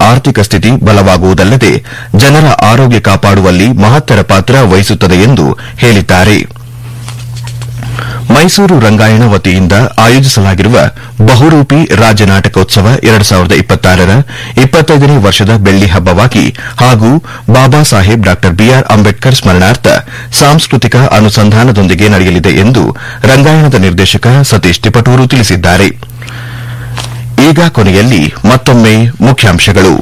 ಆರ್ಥಿಕ ಸ್ಥಿತಿ ಬಲವಾಗುವುದಲ್ಲದೆ ಜನರ ಆರೋಗ್ಯ ಕಾಪಾಡುವಲ್ಲಿ ಮಹತ್ತರ ಪಾತ್ರ ವಹಿಸುತ್ತದೆ ಎಂದು ಹೇಳಿದ್ದಾರೆ ಮೈಸೂರು ರಂಗಾಯಣ ವತಿಯಿಂದ ಆಯೋಜಿಸಲಾಗಿರುವ ಬಹುರೂಪಿ ರಾಜ್ಯ ನಾಟಕೋತ್ಸವ ಎರಡು ಸಾವಿರದ ಇಪ್ಪತ್ತಾರರ ಇಪ್ಪತ್ತೈದನೇ ವರ್ಷದ ಬೆಳ್ಳಿ ಹಬ್ಬವಾಗಿ ಹಾಗೂ ಬಾಬಾ ಸಾಹೇಬ್ ಡಾ ಬಿಆರ್ ಅಂಬೇಡ್ಕರ್ ಸ್ಮರಣಾರ್ಥ ಸಾಂಸ್ಕೃತಿಕ ಅನುಸಂಧಾನದೊಂದಿಗೆ ನಡೆಯಲಿದೆ ಎಂದು ರಂಗಾಯಣದ ನಿರ್ದೇಶಕ ಸತೀಶ್ ತಿಪಟೂರು ತಿಳಿಸಿದ್ದಾರೆ ಈಗ ಕೊನೆಯಲ್ಲಿ ಮತ್ತೊಮ್ಮೆ ಮುಖ್ಯಾಂಶಗಳು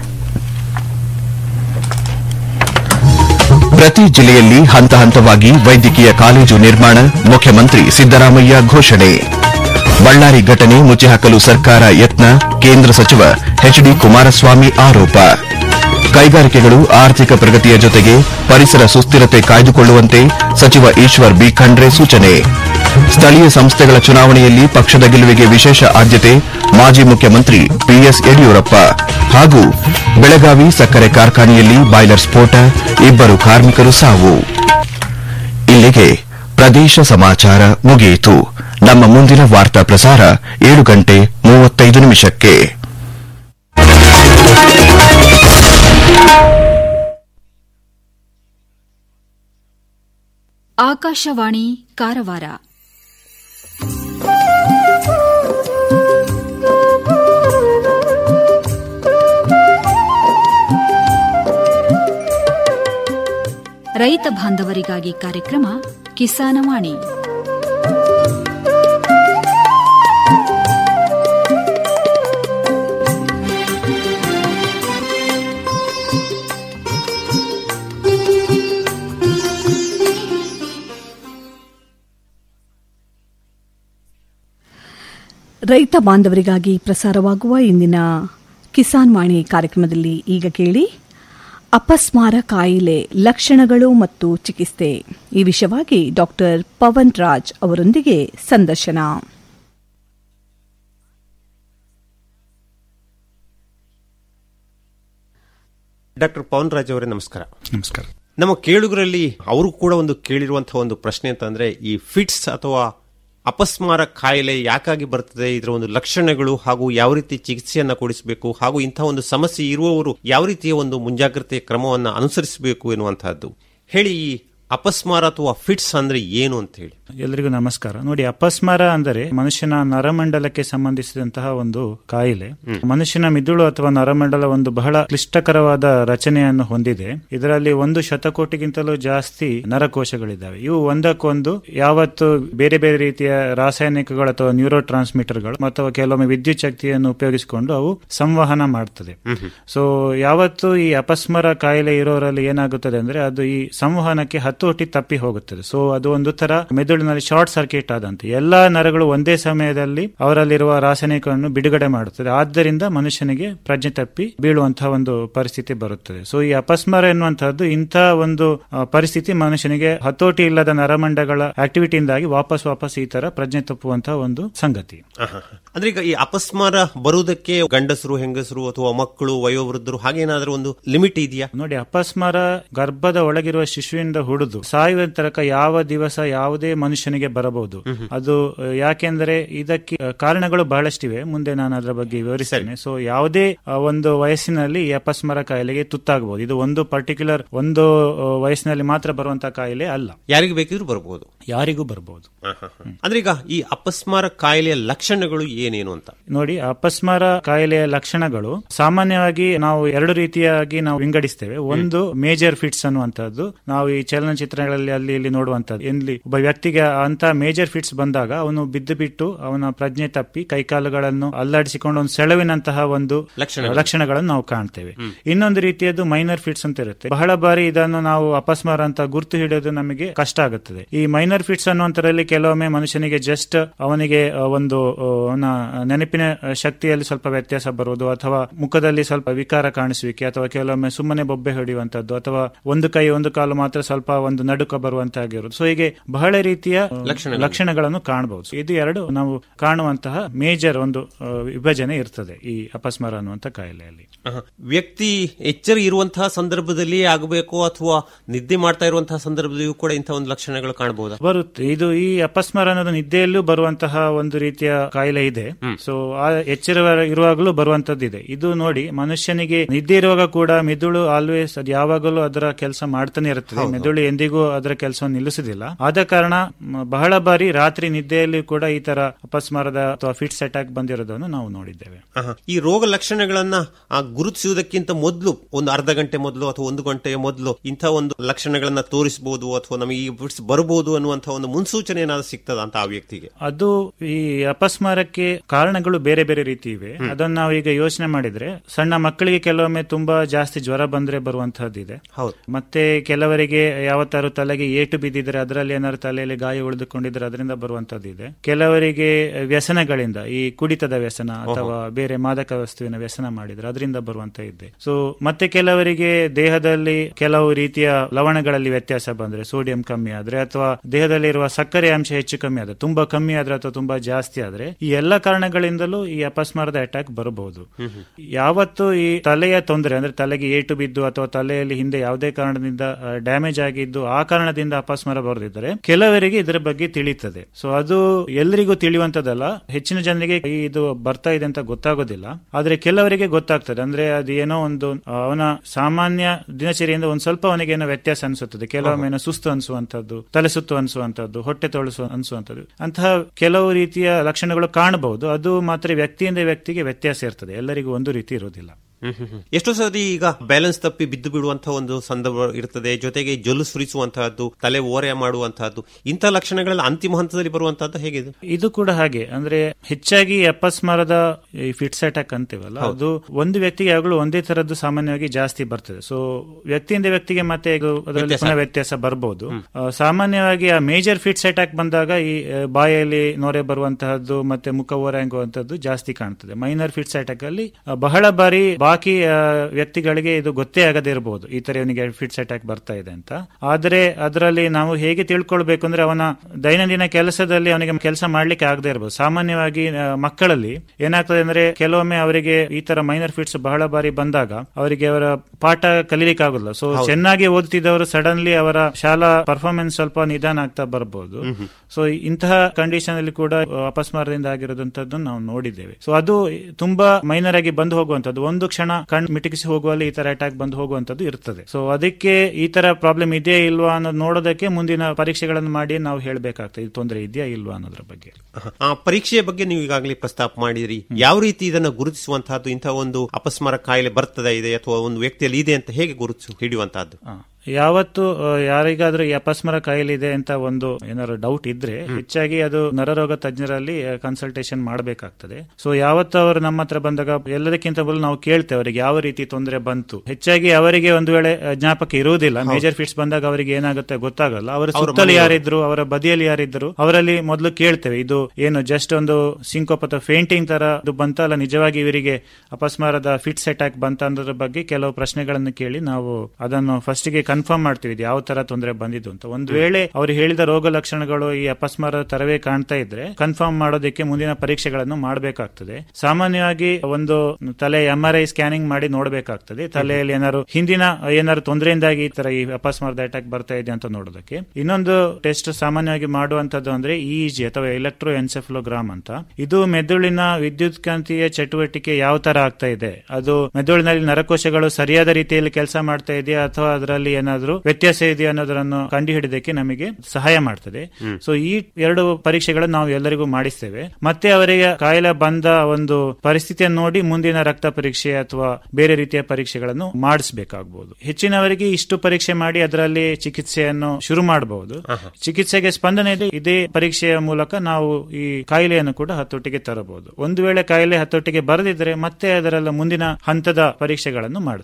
ಪ್ರತಿ ಜಿಲ್ಲೆಯಲ್ಲಿ ಹಂತ ಹಂತವಾಗಿ ವೈದ್ಯಕೀಯ ಕಾಲೇಜು ನಿರ್ಮಾಣ ಮುಖ್ಯಮಂತ್ರಿ ಸಿದ್ದರಾಮಯ್ಯ ಘೋಷಣೆ ಬಳ್ಳಾರಿ ಘಟನೆ ಮುಚ್ಚಿಹಾಕಲು ಸರ್ಕಾರ ಯತ್ನ ಕೇಂದ್ರ ಸಚಿವ ಎಚ್ಡಿ ಕುಮಾರಸ್ವಾಮಿ ಆರೋಪ ಕೈಗಾರಿಕೆಗಳು ಆರ್ಥಿಕ ಪ್ರಗತಿಯ ಜೊತೆಗೆ ಪರಿಸರ ಸುಸ್ಥಿರತೆ ಕಾಯ್ದುಕೊಳ್ಳುವಂತೆ ಸಚಿವ ಈಶ್ವರ್ ಬಿ ಖಂಡ್ರೆ ಸೂಚನೆ ಸ್ಥಳೀಯ ಸಂಸ್ಥೆಗಳ ಚುನಾವಣೆಯಲ್ಲಿ ಪಕ್ಷದ ಗೆಲುವಿಗೆ ವಿಶೇಷ ಆದ್ಯತೆ ಮಾಜಿ ಮುಖ್ಯಮಂತ್ರಿ ಬಿಎಸ್ ಯಡಿಯೂರಪ್ಪ ಹಾಗೂ ಬೆಳಗಾವಿ ಸಕ್ಕರೆ ಕಾರ್ಖಾನೆಯಲ್ಲಿ ಬಾಯ್ಲರ್ ಸ್ಫೋಟ ಇಬ್ಬರು ಕಾರ್ಮಿಕರು ಸಾವು ಇಲ್ಲಿಗೆ ಪ್ರದೇಶ ಸಮಾಚಾರ ಮುಗಿಯಿತು ನಮ್ಮ ಮುಂದಿನ ವಾರ್ತಾ ಪ್ರಸಾರ ಏಳು ಗಂಟೆ ಮೂವತ್ತೈದು ನಿಮಿಷಕ್ಕೆ ಆಕಾಶವಾಣಿ ಕಾರವಾರ ರೈತ ಬಾಂಧವರಿಗಾಗಿ ಕಾರ್ಯಕ್ರಮ ಕಿಸಾನವಾಣಿ ರೈತ ಬಾಂಧವರಿಗಾಗಿ ಪ್ರಸಾರವಾಗುವ ಇಂದಿನ ಕಿಸಾನ್ ವಾಣಿ ಕಾರ್ಯಕ್ರಮದಲ್ಲಿ ಈಗ ಕೇಳಿ ಅಪಸ್ಮಾರ ಕಾಯಿಲೆ ಲಕ್ಷಣಗಳು ಮತ್ತು ಚಿಕಿತ್ಸೆ ಈ ವಿಷಯವಾಗಿ ಡಾಕ್ಟರ್ ಪವನ್ ರಾಜ್ ಅವರೊಂದಿಗೆ ಸಂದರ್ಶನ ಡಾಕ್ಟರ್ ಪವನ್ ರಾಜ್ ಅವರೇ ನಮಸ್ಕಾರ ನಮಸ್ಕಾರ ನಮ್ಮ ಕೇಳುಗರಲ್ಲಿ ಅವರು ಕೂಡ ಒಂದು ಕೇಳಿರುವಂತಹ ಒಂದು ಪ್ರಶ್ನೆ ಅಂತಂದ್ರೆ ಈ ಫಿಟ್ಸ್ ಅಥವಾ ಅಪಸ್ಮಾರ ಕಾಯಿಲೆ ಯಾಕಾಗಿ ಬರ್ತದೆ ಇದರ ಒಂದು ಲಕ್ಷಣಗಳು ಹಾಗೂ ಯಾವ ರೀತಿ ಚಿಕಿತ್ಸೆಯನ್ನ ಕೊಡಿಸಬೇಕು ಹಾಗೂ ಇಂತಹ ಒಂದು ಸಮಸ್ಯೆ ಇರುವವರು ಯಾವ ರೀತಿಯ ಒಂದು ಮುಂಜಾಗ್ರತೆ ಕ್ರಮವನ್ನು ಅನುಸರಿಸಬೇಕು ಎನ್ನುವಂತಹದ್ದು ಹೇಳಿ ಈ ಅಪಸ್ಮಾರ ಅಥವಾ ಫಿಟ್ಸ್ ಅಂದ್ರೆ ಏನು ಅಂತ ಹೇಳಿ ಎಲ್ರಿಗೂ ನಮಸ್ಕಾರ ನೋಡಿ ಅಪಸ್ಮಾರ ಅಂದರೆ ಮನುಷ್ಯನ ನರಮಂಡಲಕ್ಕೆ ಸಂಬಂಧಿಸಿದಂತಹ ಒಂದು ಕಾಯಿಲೆ ಮನುಷ್ಯನ ಮಿದುಳು ಅಥವಾ ನರಮಂಡಲ ಒಂದು ಬಹಳ ಕ್ಲಿಷ್ಟಕರವಾದ ರಚನೆಯನ್ನು ಹೊಂದಿದೆ ಇದರಲ್ಲಿ ಒಂದು ಶತಕೋಟಿಗಿಂತಲೂ ಜಾಸ್ತಿ ನರಕೋಶಗಳಿದ್ದಾವೆ ಇವು ಒಂದಕ್ಕೊಂದು ಯಾವತ್ತು ಬೇರೆ ಬೇರೆ ರೀತಿಯ ರಾಸಾಯನಿಕಗಳು ಅಥವಾ ನ್ಯೂರೋ ಟ್ರಾನ್ಸ್ಮಿಟರ್ಗಳು ಅಥವಾ ಕೆಲವೊಮ್ಮೆ ವಿದ್ಯುತ್ ಶಕ್ತಿಯನ್ನು ಉಪಯೋಗಿಸಿಕೊಂಡು ಅವು ಸಂವಹನ ಮಾಡ್ತದೆ ಸೊ ಯಾವತ್ತು ಈ ಅಪಸ್ಮರ ಕಾಯಿಲೆ ಇರೋರಲ್ಲಿ ಏನಾಗುತ್ತದೆ ಅಂದ್ರೆ ಅದು ಈ ಸಂವಹನಕ್ಕೆ ಹತೋಟಿ ತಪ್ಪಿ ಹೋಗುತ್ತದೆ ಸೊ ಅದು ಒಂದು ತರ ಮೆದುಳಿನಲ್ಲಿ ಶಾರ್ಟ್ ಸರ್ಕ್ಯೂಟ್ ಆದಂತೆ ಎಲ್ಲಾ ನರಗಳು ಒಂದೇ ಸಮಯದಲ್ಲಿ ಅವರಲ್ಲಿರುವ ರಾಸಾಯನಿಕವನ್ನು ಬಿಡುಗಡೆ ಮಾಡುತ್ತದೆ ಆದ್ದರಿಂದ ಮನುಷ್ಯನಿಗೆ ಪ್ರಜ್ಞೆ ತಪ್ಪಿ ಬೀಳುವಂತಹ ಒಂದು ಪರಿಸ್ಥಿತಿ ಬರುತ್ತದೆ ಸೊ ಈ ಅಪಸ್ಮರ ಎನ್ನುವಂತಹದ್ದು ಇಂತಹ ಒಂದು ಆ, ಪರಿಸ್ಥಿತಿ ಮನುಷ್ಯನಿಗೆ ಹತೋಟಿ ಇಲ್ಲದ ನರಮಂಡಗಳ ಆಕ್ಟಿವಿಟಿಯಿಂದಾಗಿ ವಾಪಸ್ ವಾಪಸ್ ಈ ತರ ಪ್ರಜ್ಞೆ ತಪ್ಪುವಂತಹ ಒಂದು ಸಂಗತಿ ಆಹಾ. ಅಂದ್ರೆ ಈಗ ಈ ಅಪಸ್ಮಾರ ಬರುವುದಕ್ಕೆ ಗಂಡಸರು ಹೆಂಗಸರು ಅಥವಾ ಮಕ್ಕಳು ವಯೋವೃದ್ಧರು ಹಾಗೇನಾದ್ರೂ ಒಂದು ಲಿಮಿಟ್ ಇದೆಯಾ ನೋಡಿ ಅಪಸ್ಮಾರ ಗರ್ಭದ ಒಳಗಿರುವ ಶಿಶುವಿಂದ ಹುಡಿದು ಸಾಯುವ ತನಕ ಯಾವ ದಿವಸ ಯಾವುದೇ ಮನುಷ್ಯನಿಗೆ ಬರಬಹುದು ಅದು ಅ, ಯಾಕೆಂದ್ರೆ ಇದಕ್ಕೆ ಅ, ಕಾರಣಗಳು ಬಹಳಷ್ಟಿವೆ ಮುಂದೆ ನಾನು ಅದರ ಬಗ್ಗೆ ವಿವರಿಸ್ತೇನೆ ಸೊ ಯಾವುದೇ ಅ, ಒಂದು ವಯಸ್ಸಿನಲ್ಲಿ ಈ ಅಪಸ್ಮಾರ ಕಾಯಿಲೆಗೆ ತುತ್ತಾಗಬಹುದು ಇದು ಒಂದು ಪರ್ಟಿಕ್ಯುಲರ್ ಒಂದು ಅ, ವಯಸ್ಸಿನಲ್ಲಿ ಮಾತ್ರ ಬರುವಂತಹ ಕಾಯಿಲೆ ಅಲ್ಲ ಯಾರಿಗೆ ಬೇಕಿದ್ರು ಬರಬಹುದು ಯಾರಿಗೂ ಬರಬಹುದು ಅಂದ್ರೆ ಈಗ ಈ ಅಪಸ್ಮಾರ ಕಾಯಿಲೆಯ ಲಕ್ಷಣಗಳು ಏನೇನು ಅಂತ ನೋಡಿ ಅಪಸ್ಮಾರ ಕಾಯಿಲೆಯ ಲಕ್ಷಣಗಳು ಸಾಮಾನ್ಯವಾಗಿ ನಾವು ಎರಡು ರೀತಿಯಾಗಿ ನಾವು ವಿಂಗಡಿಸ್ತೇವೆ ಒಂದು ಮೇಜರ್ ಫಿಟ್ಸ್ ಅನ್ನುವಂಥದ್ದು ನಾವು ಈ ಚಲನಚಿತ್ರಗಳಲ್ಲಿ ಅಲ್ಲಿ ಇಲ್ಲಿ ನೋಡುವಂತದ್ದು ಎಲ್ಲಿ ಒಬ್ಬ ವ್ಯಕ್ತಿಗೆ ಅಂತ ಮೇಜರ್ ಫಿಟ್ಸ್ ಬಂದಾಗ ಅವನು ಬಿದ್ದು ಬಿಟ್ಟು ಅವನ ಪ್ರಜ್ಞೆ ತಪ್ಪಿ ಕೈಕಾಲುಗಳನ್ನು ಅಲ್ಲಾಡಿಸಿಕೊಂಡು ಒಂದು ಸೆಳವಿನಂತಹ ಒಂದು ಲಕ್ಷಣಗಳು. ಲಕ್ಷಣಗಳನ್ನು ನಾವು ಕಾಣ್ತೇವೆ ಇನ್ನೊಂದು ರೀತಿಯದ್ದು ಮೈನರ್ ಫಿಟ್ಸ್ ಅಂತ ಇರುತ್ತೆ ಬಹಳ ಬಾರಿ ಇದನ್ನು ನಾವು ಅಪಸ್ಮಾರ ಅಂತ ಗುರ್ತು ಹಿಡಿಯೋದು ನಮಗೆ ಕಷ್ಟ ಆಗುತ್ತದೆ ಈ ಮೈನರ್ ಫಿಟ್ಸ್ ಅನ್ನುವಂಥದ್ರಲ್ಲಿ ಕೆಲವೊಮ್ಮೆ ಮನುಷ್ಯನಿಗೆ ಜಸ್ಟ್ ಅವನಿಗೆ ಆ, ಒಂದು ಆ, ಅವನ ನೆನಪಿನ ಶಕ್ತಿಯಲ್ಲಿ ಸ್ವಲ್ಪ ವ್ಯತ್ಯಾಸ ಬರುವುದು ಅಥವಾ ಮುಖದಲ್ಲಿ ಸ್ವಲ್ಪ ವಿಕಾರ ಕಾಣಿಸುವಿಕೆ ಅಥವಾ ಕೆಲವೊಮ್ಮೆ ಸುಮ್ಮನೆ ಬೊಬ್ಬೆ ಹೊಡೆಯುವಂತದ್ದು ಅಥವಾ ಒಂದು ಕೈ ಒಂದು ಕಾಲು ಮಾತ್ರ ಸ್ವಲ್ಪ ಒಂದು ನಡುಕ ಬರುವಂತಾಗಿರುವುದು ಸೊ ಹೀಗೆ ಬಹಳ ರೀತಿಯ ರೀತಿಯ ಲಕ್ಷಣಗಳು. ಲಕ್ಷಣಗಳನ್ನು ಕಾಣಬಹುದು ಇದು ಎರಡು ನಾವು ಕಾಣುವಂತಹ ಮೇಜರ್ ಒಂದು ಆ, ವಿಭಜನೆ ಇರ್ತದೆ ಈ ಅಪಸ್ಮಾರ ಅನ್ನುವಂಥ ಕಾಯಿಲೆಯಲ್ಲಿ ಆಹಾ. ವ್ಯಕ್ತಿ ಎಚ್ಚರ ಇರುವಂತಹ ಸಂದರ್ಭದಲ್ಲಿ ಆಗಬೇಕು ಅಥವಾ ನಿದ್ದೆ ಮಾಡ್ತಾ ಇರುವಂತಹ ಸಂದರ್ಭದಲ್ಲಿಯೂ ಕೂಡ ಇಂತಹ ಒಂದು ಲಕ್ಷಣಗಳು ಕಾಣಬಹುದಾ ಬರುತ್ತೆ ಇದು ಈ ಅಪಸ್ಮಾರ ಅನ್ನೋದು ನಿದ್ದೆಯಲ್ಲೂ ಬರುವಂತಹ ಒಂದು ರೀತಿಯ ಕಾಯಿಲೆ ಇದೆ ಸೊ ಆ ಎಚ್ಚರ ಇರುವಾಗಲೂ ಬರುವಂತದ್ದು ಇದೆ ಇದು ನೋಡಿ ಮನುಷ್ಯನಿಗೆ ನಿದ್ದೆ ಇರುವಾಗ ಕೂಡ ಮೆದುಳು ಆಲ್ವೇಸ್ ಅದು ಯಾವಾಗಲೂ ಅದರ ಕೆಲಸ ಮಾಡ್ತಾನೆ ಇರುತ್ತದೆ ಮೆದುಳು ಎಂದಿಗೂ ಅದರ ಕೆಲಸವನ್ನು ನಿಲ್ಲಿಸುದಿಲ್ಲ ಆದ ಕಾರಣ ಮ, ಬಹಳ ಬಾರಿ ರಾತ್ರಿ ನಿದ್ದೆಯಲ್ಲಿ ಕೂಡ ಈ ತರ ಅಪಸ್ಮಾರದ ಅಥವಾ ಫಿಟ್ಸ್ ಅಟ್ಯಾಕ್ ಬಂದಿರೋದನ್ನು ನಾವು ನೋಡಿದ್ದೇವೆ ಆಹಾ. ಈ ರೋಗ ಲಕ್ಷಣಗಳನ್ನ ಆ, ಗುರುತಿಸುವುದಕ್ಕಿಂತ ಮೊದಲು ಒಂದು ಅರ್ಧ ಗಂಟೆ ಮೊದಲು ಅಥವಾ ಒಂದು ಗಂಟೆಯ ಮೊದಲು ಇಂಥ ಒಂದು ಲಕ್ಷಣಗಳನ್ನ ತೋರಿಸಬಹುದು ಅಥವಾ ನಮಗೆ ಈ ಫಿಟ್ಸ್ ಬರಬಹುದು ಅನ್ನುವಂಥ ಒಂದು ಮುನ್ಸೂಚನೆ ಏನಾದ್ರು ಸಿಗ್ತದ ಅಂತ ಆ ವ್ಯಕ್ತಿಗೆ ಅದು ಈ ಅಪಸ್ಮಾರಕ್ಕೆ ಕಾರಣಗಳು ಬೇರೆ ಬೇರೆ ರೀತಿ ಇವೆ ಅದನ್ನ ನಾವು ಈಗ ಯೋಚನೆ ಮಾಡಿದ್ರೆ ಸಣ್ಣ ಮಕ್ಕಳಿಗೆ ಕೆಲವೊಮ್ಮೆ ತುಂಬಾ ಜಾಸ್ತಿ ಜ್ವರ ಬಂದ್ರೆ ಬರುವಂತಹದ್ದಿದೆ ಹೌದು ಮತ್ತೆ ಕೆಲವರಿಗೆ ಯಾವತ್ತಾರು ತಲೆಗೆ ಏಟು ಬಿದ್ದಿದ್ರೆ ಅದರಲ್ಲಿ ಏನಾದ್ರು ತಲೆಯಲ್ಲಿ ಗಾಯ ಉಳಿದುಕೊಂಡಿದ್ರೆ ಅದರಿಂದ ಬರುವಂತದ್ದಿದೆ ಕೆಲವರಿಗೆ ವ್ಯಸನಗಳಿಂದ ಈ ಕುಡಿತದ ವ್ಯಸನ ಅಥವಾ ಬೇರೆ ಮಾದಕ ವಸ್ತುವಿನ ವ್ಯಸನ ಮಾಡಿದ್ರೆ ಅದರಿಂದ ಬರುವಂತ ಇದೆ ಸೊ ಮತ್ತೆ ಕೆಲವರಿಗೆ ದೇಹದಲ್ಲಿ ಕೆಲವು ರೀತಿಯ ಲವಣಗಳಲ್ಲಿ ವ್ಯತ್ಯಾಸ ಬಂದ್ರೆ ಸೋಡಿಯಂ ಕಮ್ಮಿ ಆದ್ರೆ ಅಥವಾ ದೇಹದಲ್ಲಿ ಇರುವ ಸಕ್ಕರೆ ಅಂಶ ಹೆಚ್ಚು ಕಮ್ಮಿ ಆದ್ರೆ ತುಂಬಾ ಕಮ್ಮಿ ಆದ್ರೆ ಅಥವಾ ತುಂಬಾ ಜಾಸ್ತಿ ಆದ್ರೆ ಈ ಎಲ್ಲ ಕಾರಣಗಳಿಂದಲೂ ಈ ಅಪಸ್ಮಾರದ ಅಟ್ಯಾಕ್ ಬರಬಹುದು ಯಾವತ್ತು ಈ ತಲೆಯ ತೊಂದರೆ ಅಂದ್ರೆ ತಲೆಗೆ ಏಟು ಬಿದ್ದು ಅಥವಾ ತಲೆಯಲ್ಲಿ ಹಿಂದೆ ಯಾವುದೇ ಕಾರಣದಿಂದ ಡ್ಯಾಮೇಜ್ ಆಗಿದ್ದು ಆ ಕಾರಣದಿಂದ ಅಪಸ್ಮಾರ ಬರೆದಿದ್ದರೆ ಕೆಲವರಿಗೆ ಇದರ ಬಗ್ಗೆ ತಿಳಿಯುತ್ತದೆ ಸೊ ಅದು ಎಲ್ಲರಿಗೂ ತಿಳಿಯುವಂತದಲ್ಲ ಹೆಚ್ಚಿನ ಜನರಿಗೆ ಈ ಇದು ಬರ್ತಾ ಇದೆ ಅಂತ ಗೊತ್ತಾಗೋದಿಲ್ಲ ಆದ್ರೆ ಕೆಲವರಿಗೆ ಗೊತ್ತಾಗ್ತದೆ ಅಂದ್ರೆ ಅದು ಏನೋ ಒಂದು ಆ, ಅವನ ಸಾಮಾನ್ಯ ದಿನಚರಿಯಿಂದ ಒಂದ್ ಸ್ವಲ್ಪ ಅವನಿಗೆ ಏನೋ ವ್ಯತ್ಯಾಸ ಅನಿಸುತ್ತದೆ ಕೆಲವೊಮ್ಮೆ ಏನೋ ಸುಸ್ತು ಅನಿಸುವಂತದ್ದು ತಲೆ ಸುತ್ತು ಅನಿಸುವಂತದ್ದು ಹೊಟ್ಟೆ ತೊಳಸು ಅನಿಸುವಂತದ್ದು ಅಂತಹ ಕೆಲವು ರೀತಿಯ ಲಕ್ಷಣಗಳು ಕಾಣಬಹುದು ಅದು ಮಾತ್ರ ವ್ಯಕ್ತಿಯಿಂದ ವ್ಯಕ್ತಿಗೆ ವ್ಯತ್ಯಾಸ ಇರ್ತದೆ ಎಲ್ಲರಿಗೂ ಒಂದು ರೀತಿ ಇರುವುದಿಲ್ಲ ಹ್ಮ್ ಹ್ಮ್ ಹ್ಮ್. ಎಷ್ಟೋ ಸತಿ ಈಗ ಬ್ಯಾಲೆನ್ಸ್ ತಪ್ಪಿ ಬಿದ್ದು ಬಿಡುವಂತಹ ಒಂದು ಸಂದರ್ಭ ಇರ್ತದೆ ಜೊತೆಗೆ ಜೊಲ್ಲು ಸುರಿಸುವಂತಹದ್ದು ತಲೆ ಓರೆ ಮಾಡುವಂತಹದ್ದು ಇಂಥ ಲಕ್ಷಣಗಳೆಲ್ಲ ಅಂತಿಮ ಹಂತದಲ್ಲಿ ಬರುವಂತಹದ್ದು ಹೇಗಿದೆ ಇದು ಕೂಡ ಹಾಗೆ ಅಂದ್ರೆ ಹೆಚ್ಚಾಗಿ ಅಪಸ್ಮಾರದ ಈ ಫಿಟ್ಸ್ ಅಟ್ಯಾಕ್ ಅಂತೀವಲ್ಲ ಅದು ಒಂದು ವ್ಯಕ್ತಿಗೆ ಯಾವಾಗಲೂ ಒಂದೇ ತರದ್ದು ಸಾಮಾನ್ಯವಾಗಿ ಜಾಸ್ತಿ ಬರ್ತದೆ ಸೊ ವ್ಯಕ್ತಿಯಿಂದ ವ್ಯಕ್ತಿಗೆ ಮತ್ತೆ ಇದು ಅದರಲ್ಲಿ ಪುನಃ ವ್ಯತ್ಯಾಸ ಬರಬಹುದು ಆ, ಸಾಮಾನ್ಯವಾಗಿ ಆ ಮೇಜರ್ ಫಿಟ್ಸ್ ಅಟ್ಯಾಕ್ ಬಂದಾಗ ಈ ಆ, ಬಾಯಲ್ಲಿ ನೊರೆ ಬರುವಂತಹದ್ದು ಮತ್ತೆ ಮುಖ ಓರಂಗುವಂತದ್ದು ಜಾಸ್ತಿ ಕಾಣ್ತದೆ ಮೈನರ್ ಫಿಟ್ಸ್ ಅಟ್ಯಾಕ್ ಅಲ್ಲಿ ಆ, ಬಹಳ ಬಾರಿ ಬಾಕಿ ಆ, ವ್ಯಕ್ತಿಗಳಿಗೆ ಇದು ಗೊತ್ತೇ ಆಗದೇ ಇರಬಹುದು ಈ ತರ ಇವನಿಗೆ ಫಿಟ್ಸ್ ಅಟ್ಯಾಕ್ ಬರ್ತಾ ಇದೆ ಅಂತ ಆದ್ರೆ ಅದರಲ್ಲಿ ನಾವು ಹೇಗೆ ತಿಳ್ಕೊಳ್ಬೇಕು ಅಂದ್ರೆ ಅವನ ದೈನಂದಿನ ಕೆಲಸದಲ್ಲಿ ಅವನಿಗೆ ಕೆಲಸ ಮಾಡ್ಲಿಕ್ಕೆ ಆಗದೆ ಇರಬಹುದು ಸಾಮಾನ್ಯವಾಗಿ ಆ, ಮಕ್ಕಳಲ್ಲಿ ಏನಾಗ್ತದೆ ಅಂದ್ರೆ ಕೆಲವೊಮ್ಮೆ ಅವರಿಗೆ ಈ ತರ ಮೈನರ್ ಫಿಟ್ಸ್ ಬಹಳ ಬಾರಿ ಬಂದಾಗ ಅವರಿಗೆ ಅವರ ಪಾಠ ಕಲೀಲಿಕ್ಕೆ ಆಗುದಿಲ್ಲ ಸೊ ಚೆನ್ನಾಗಿ ಓದ್ತಿದ್ದವರು ಸಡನ್ಲಿ ಅವರ ಶಾಲಾ ಪರ್ಫಾರ್ಮೆನ್ಸ್ ಸ್ವಲ್ಪ ನಿಧಾನ ಆಗ್ತಾ ಬರಬಹುದು ಸೊ ಇಂತಹ ಕಂಡೀಷನ್ ಅಲ್ಲಿ ಕೂಡ ಆ, ಅಪಸ್ಮಾರದಿಂದ ಆಗಿರೋದಂತದ್ದು ನಾವು ನೋಡಿದ್ದೇವೆ ಸೊ ಅದು ತುಂಬಾ ಮೈನರ್ ಆಗಿ ಬಂದು ಹೋಗುವಂತದ್ದು ಒಂದು ಕ್ಷಣ ಕಣ್ ಮಿಟಕಿಸಿ ಹೋಗುವಲ್ಲಿ ಈ ತರ ಅಟ್ಯಾಕ್ ಬಂದು ಹೋಗುವಂತದ್ದು ಇರ್ತದೆ ಸೊ ಅದಕ್ಕೆ ಈ ತರ ಪ್ರಾಬ್ಲಮ್ ಇದೆಯಾ ಇಲ್ವಾ ಅನ್ನೋದು ನೋಡೋದಕ್ಕೆ ಮುಂದಿನ ಪರೀಕ್ಷೆಗಳನ್ನು ಮಾಡಿ ನಾವು ಹೇಳಬೇಕಾಗ್ತದೆ ಇದು ತೊಂದರೆ ಇದೆಯಾ ಇಲ್ವಾ ಅನ್ನೋದ್ರ ಬಗ್ಗೆ ಆಹಾ. ಆ ಪರೀಕ್ಷೆಯ ಬಗ್ಗೆ ನೀವು ಈಗಾಗಲೇ ಪ್ರಸ್ತಾಪ ಮಾಡಿದಿರಿ ಯಾವ ರೀತಿ ಇದನ್ನ ಗುರುತಿಸುವಂತಹದ್ದು ಇಂತಹ ಒಂದು ಅಪಸ್ಮಾರ ಕಾಯಿಲೆ ಬರ್ತದ ಇದೆ ಅಥವಾ ಒಂದು ವ್ಯಕ್ತಿಯಲ್ಲಿ ಇದೆ ಅಂತ ಹೇಗೆ ಗುರುತಿಸು ಹಿಡಿಯುವಂತಹದ್ದು ಆ, ಯಾವತ್ತು ಆ, ಯಾರಿಗಾದ್ರೂ ಈ ಅಪಸ್ಮರ ಕಾಯಿಲೆ ಇದೆ ಅಂತ ಒಂದು ಏನಾದ್ರು ಡೌಟ್ ಇದ್ರೆ ಹೆಚ್ಚಾಗಿ ಅದು ನರರೋಗ ತಜ್ಞರಲ್ಲಿ ಕನ್ಸಲ್ಟೇಷನ್ ಮಾಡಬೇಕಾಗ್ತದೆ ಸೊ ಯಾವತ್ತು ಅವರು ನಮ್ಮ ಹತ್ರ ಬಂದಾಗ ಎಲ್ಲದಕ್ಕಿಂತ ಮೊದಲು ನಾವು ಕೇಳ್ತೇವೆ ಅವರಿಗೆ ಯಾವ ರೀತಿ ತೊಂದರೆ ಬಂತು ಹೆಚ್ಚಾಗಿ ಅವರಿಗೆ ಒಂದು ವೇಳೆ ಆ, ಜ್ಞಾಪಕ ಇರುವುದಿಲ್ಲ ಮೇಜರ್ ಫಿಟ್ಸ್ ಬಂದಾಗ ಅವರಿಗೆ ಏನಾಗುತ್ತೆ ಗೊತ್ತಾಗಲ್ಲ ಅವರ ಸುತ್ತಲೂ ಯಾರಿದ್ರು ಅವರ ಬದಿಯಲ್ಲಿ ಯಾರಿದ್ರು ಅವರಲ್ಲಿ ಮೊದಲು ಕೇಳ್ತೇವೆ ಇದು ಏನು ಜಸ್ಟ್ ಒಂದು ಸಿಂಕೋಪ್ ಅಥವಾ ಫೇಂಟಿಂಗ್ ತರ ಇದು ಬಂತಲ್ಲ ನಿಜವಾಗಿ ಇವರಿಗೆ ಅಪಸ್ಮಾರದ ಫಿಟ್ಸ್ ಅಟ್ಯಾಕ್ ಬಂತ ಅನ್ನೋದ್ರ ಬಗ್ಗೆ ಕೆಲವು ಪ್ರಶ್ನೆಗಳನ್ನು ಕೇಳಿ ನಾವು ಅದನ್ನು ಫಸ್ಟ್ ಗೆ ಕನ್ಫರ್ಮ್ ಮಾಡ್ತೀವಿ ಇದು ಯಾವ ತರ ತೊಂದರೆ ಬಂದಿದ್ದು ಅಂತ ಒಂದು ವೇಳೆ ಅವರು ಹೇಳಿದ ರೋಗ ಲಕ್ಷಣಗಳು ಈ ಅಪಸ್ಮಾರ ತರವೇ ಕಾಣ್ತಾ ಇದ್ರೆ ಕನ್ಫರ್ಮ್ ಮಾಡೋದಕ್ಕೆ ಮುಂದಿನ ಪರೀಕ್ಷೆಗಳನ್ನು ಮಾಡಬೇಕಾಗ್ತದೆ ಸಾಮಾನ್ಯವಾಗಿ ಒಂದು ತಲೆ ಎಂ ಆರ್ ಐ ಸ್ಕ್ಯಾನಿಂಗ್ ಮಾಡಿ ನೋಡಬೇಕಾಗ್ತದೆ ತಲೆಯಲ್ಲಿ ಏನಾದ್ರು ಹಿಂದಿನ ಏನಾದ್ರು ತೊಂದರೆಯಿಂದಾಗಿ ಈ ತರ ಈ ಅಪಸ್ಮಾರದ ಅಟ್ಯಾಕ್ ಬರ್ತಾ ಇದೆ ಅಂತ ನೋಡೋದಕ್ಕೆ ಇನ್ನೊಂದು ಟೆಸ್ಟ್ ಸಾಮಾನ್ಯವಾಗಿ ಮಾಡುವಂತದ್ದು ಅಂದ್ರೆ ಇಜಿ ಅಥವಾ ಎಲೆಕ್ಟ್ರೋ ಎನ್ಸೆಫ್ಲೋಗ್ರಾಮ್ ಅಂತ ಇದು ಮೆದುಳಿನ ವಿದ್ಯುತ್ಕಾಂತೀಯ ಚಟುವಟಿಕೆ ಯಾವ ತರ ಆಗ್ತಾ ಇದೆ ಅದು ಮೆದುಳಿನಲ್ಲಿ ನರಕೋಶಗಳು ಸರಿಯಾದ ರೀತಿಯಲ್ಲಿ ಕೆಲಸ ಮಾಡ್ತಾ ಇದೆಯಾ ಅಥವಾ ಅದರಲ್ಲಿ ಏನಾದ್ರೂ ವ್ಯತ್ಯಾಸ ಇದೆಯಾ ಅನ್ನೋದನ್ನು ಕಂಡುಹಿಡಿದಕ್ಕೆ ನಮಗೆ ಸಹಾಯ ಮಾಡ್ತದೆ ಸೊ ಈ ಎರಡು ಪರೀಕ್ಷೆಗಳನ್ನು ನಾವು ಎಲ್ಲರಿಗೂ ಮಾಡಿಸ್ತೇವೆ ಮತ್ತೆ ಅವರಿಗೆ ಕಾಯಿಲೆ ಬಂದ ಒಂದು ಪರಿಸ್ಥಿತಿಯನ್ನು ನೋಡಿ ಮುಂದಿನ ರಕ್ತ ಪರೀಕ್ಷೆ ಅಥವಾ ಬೇರೆ ರೀತಿಯ ಪರೀಕ್ಷೆಗಳನ್ನು ಮಾಡಿಸಬೇಕಾಗಬಹುದು ಹೆಚ್ಚಿನವರಿಗೆ ಇಷ್ಟು ಪರೀಕ್ಷೆ ಮಾಡಿ ಅದರಲ್ಲಿ ಚಿಕಿತ್ಸೆಯನ್ನು ಶುರು ಮಾಡಬಹುದು ಚಿಕಿತ್ಸೆಗೆ ಸ್ಪಂದನೆ ಇದೆ ಇದೇ ಪರೀಕ್ಷೆಯ ಮೂಲಕ ನಾವು ಈ ಕಾಯಿಲೆಯನ್ನು ಕೂಡ ಹತೋಟಿಗೆ ತರಬಹುದು ಒಂದು ವೇಳೆ ಕಾಯಿಲೆ ಹತೋಟಿಗೆ ಬರದಿದ್ರೆ ಮತ್ತೆ ಅದರಲ್ಲ ಮುಂದಿನ ಹಂತದ ಪರೀಕ್ಷೆಗಳನ್ನು ಮಾಡುತ್ತೇವೆ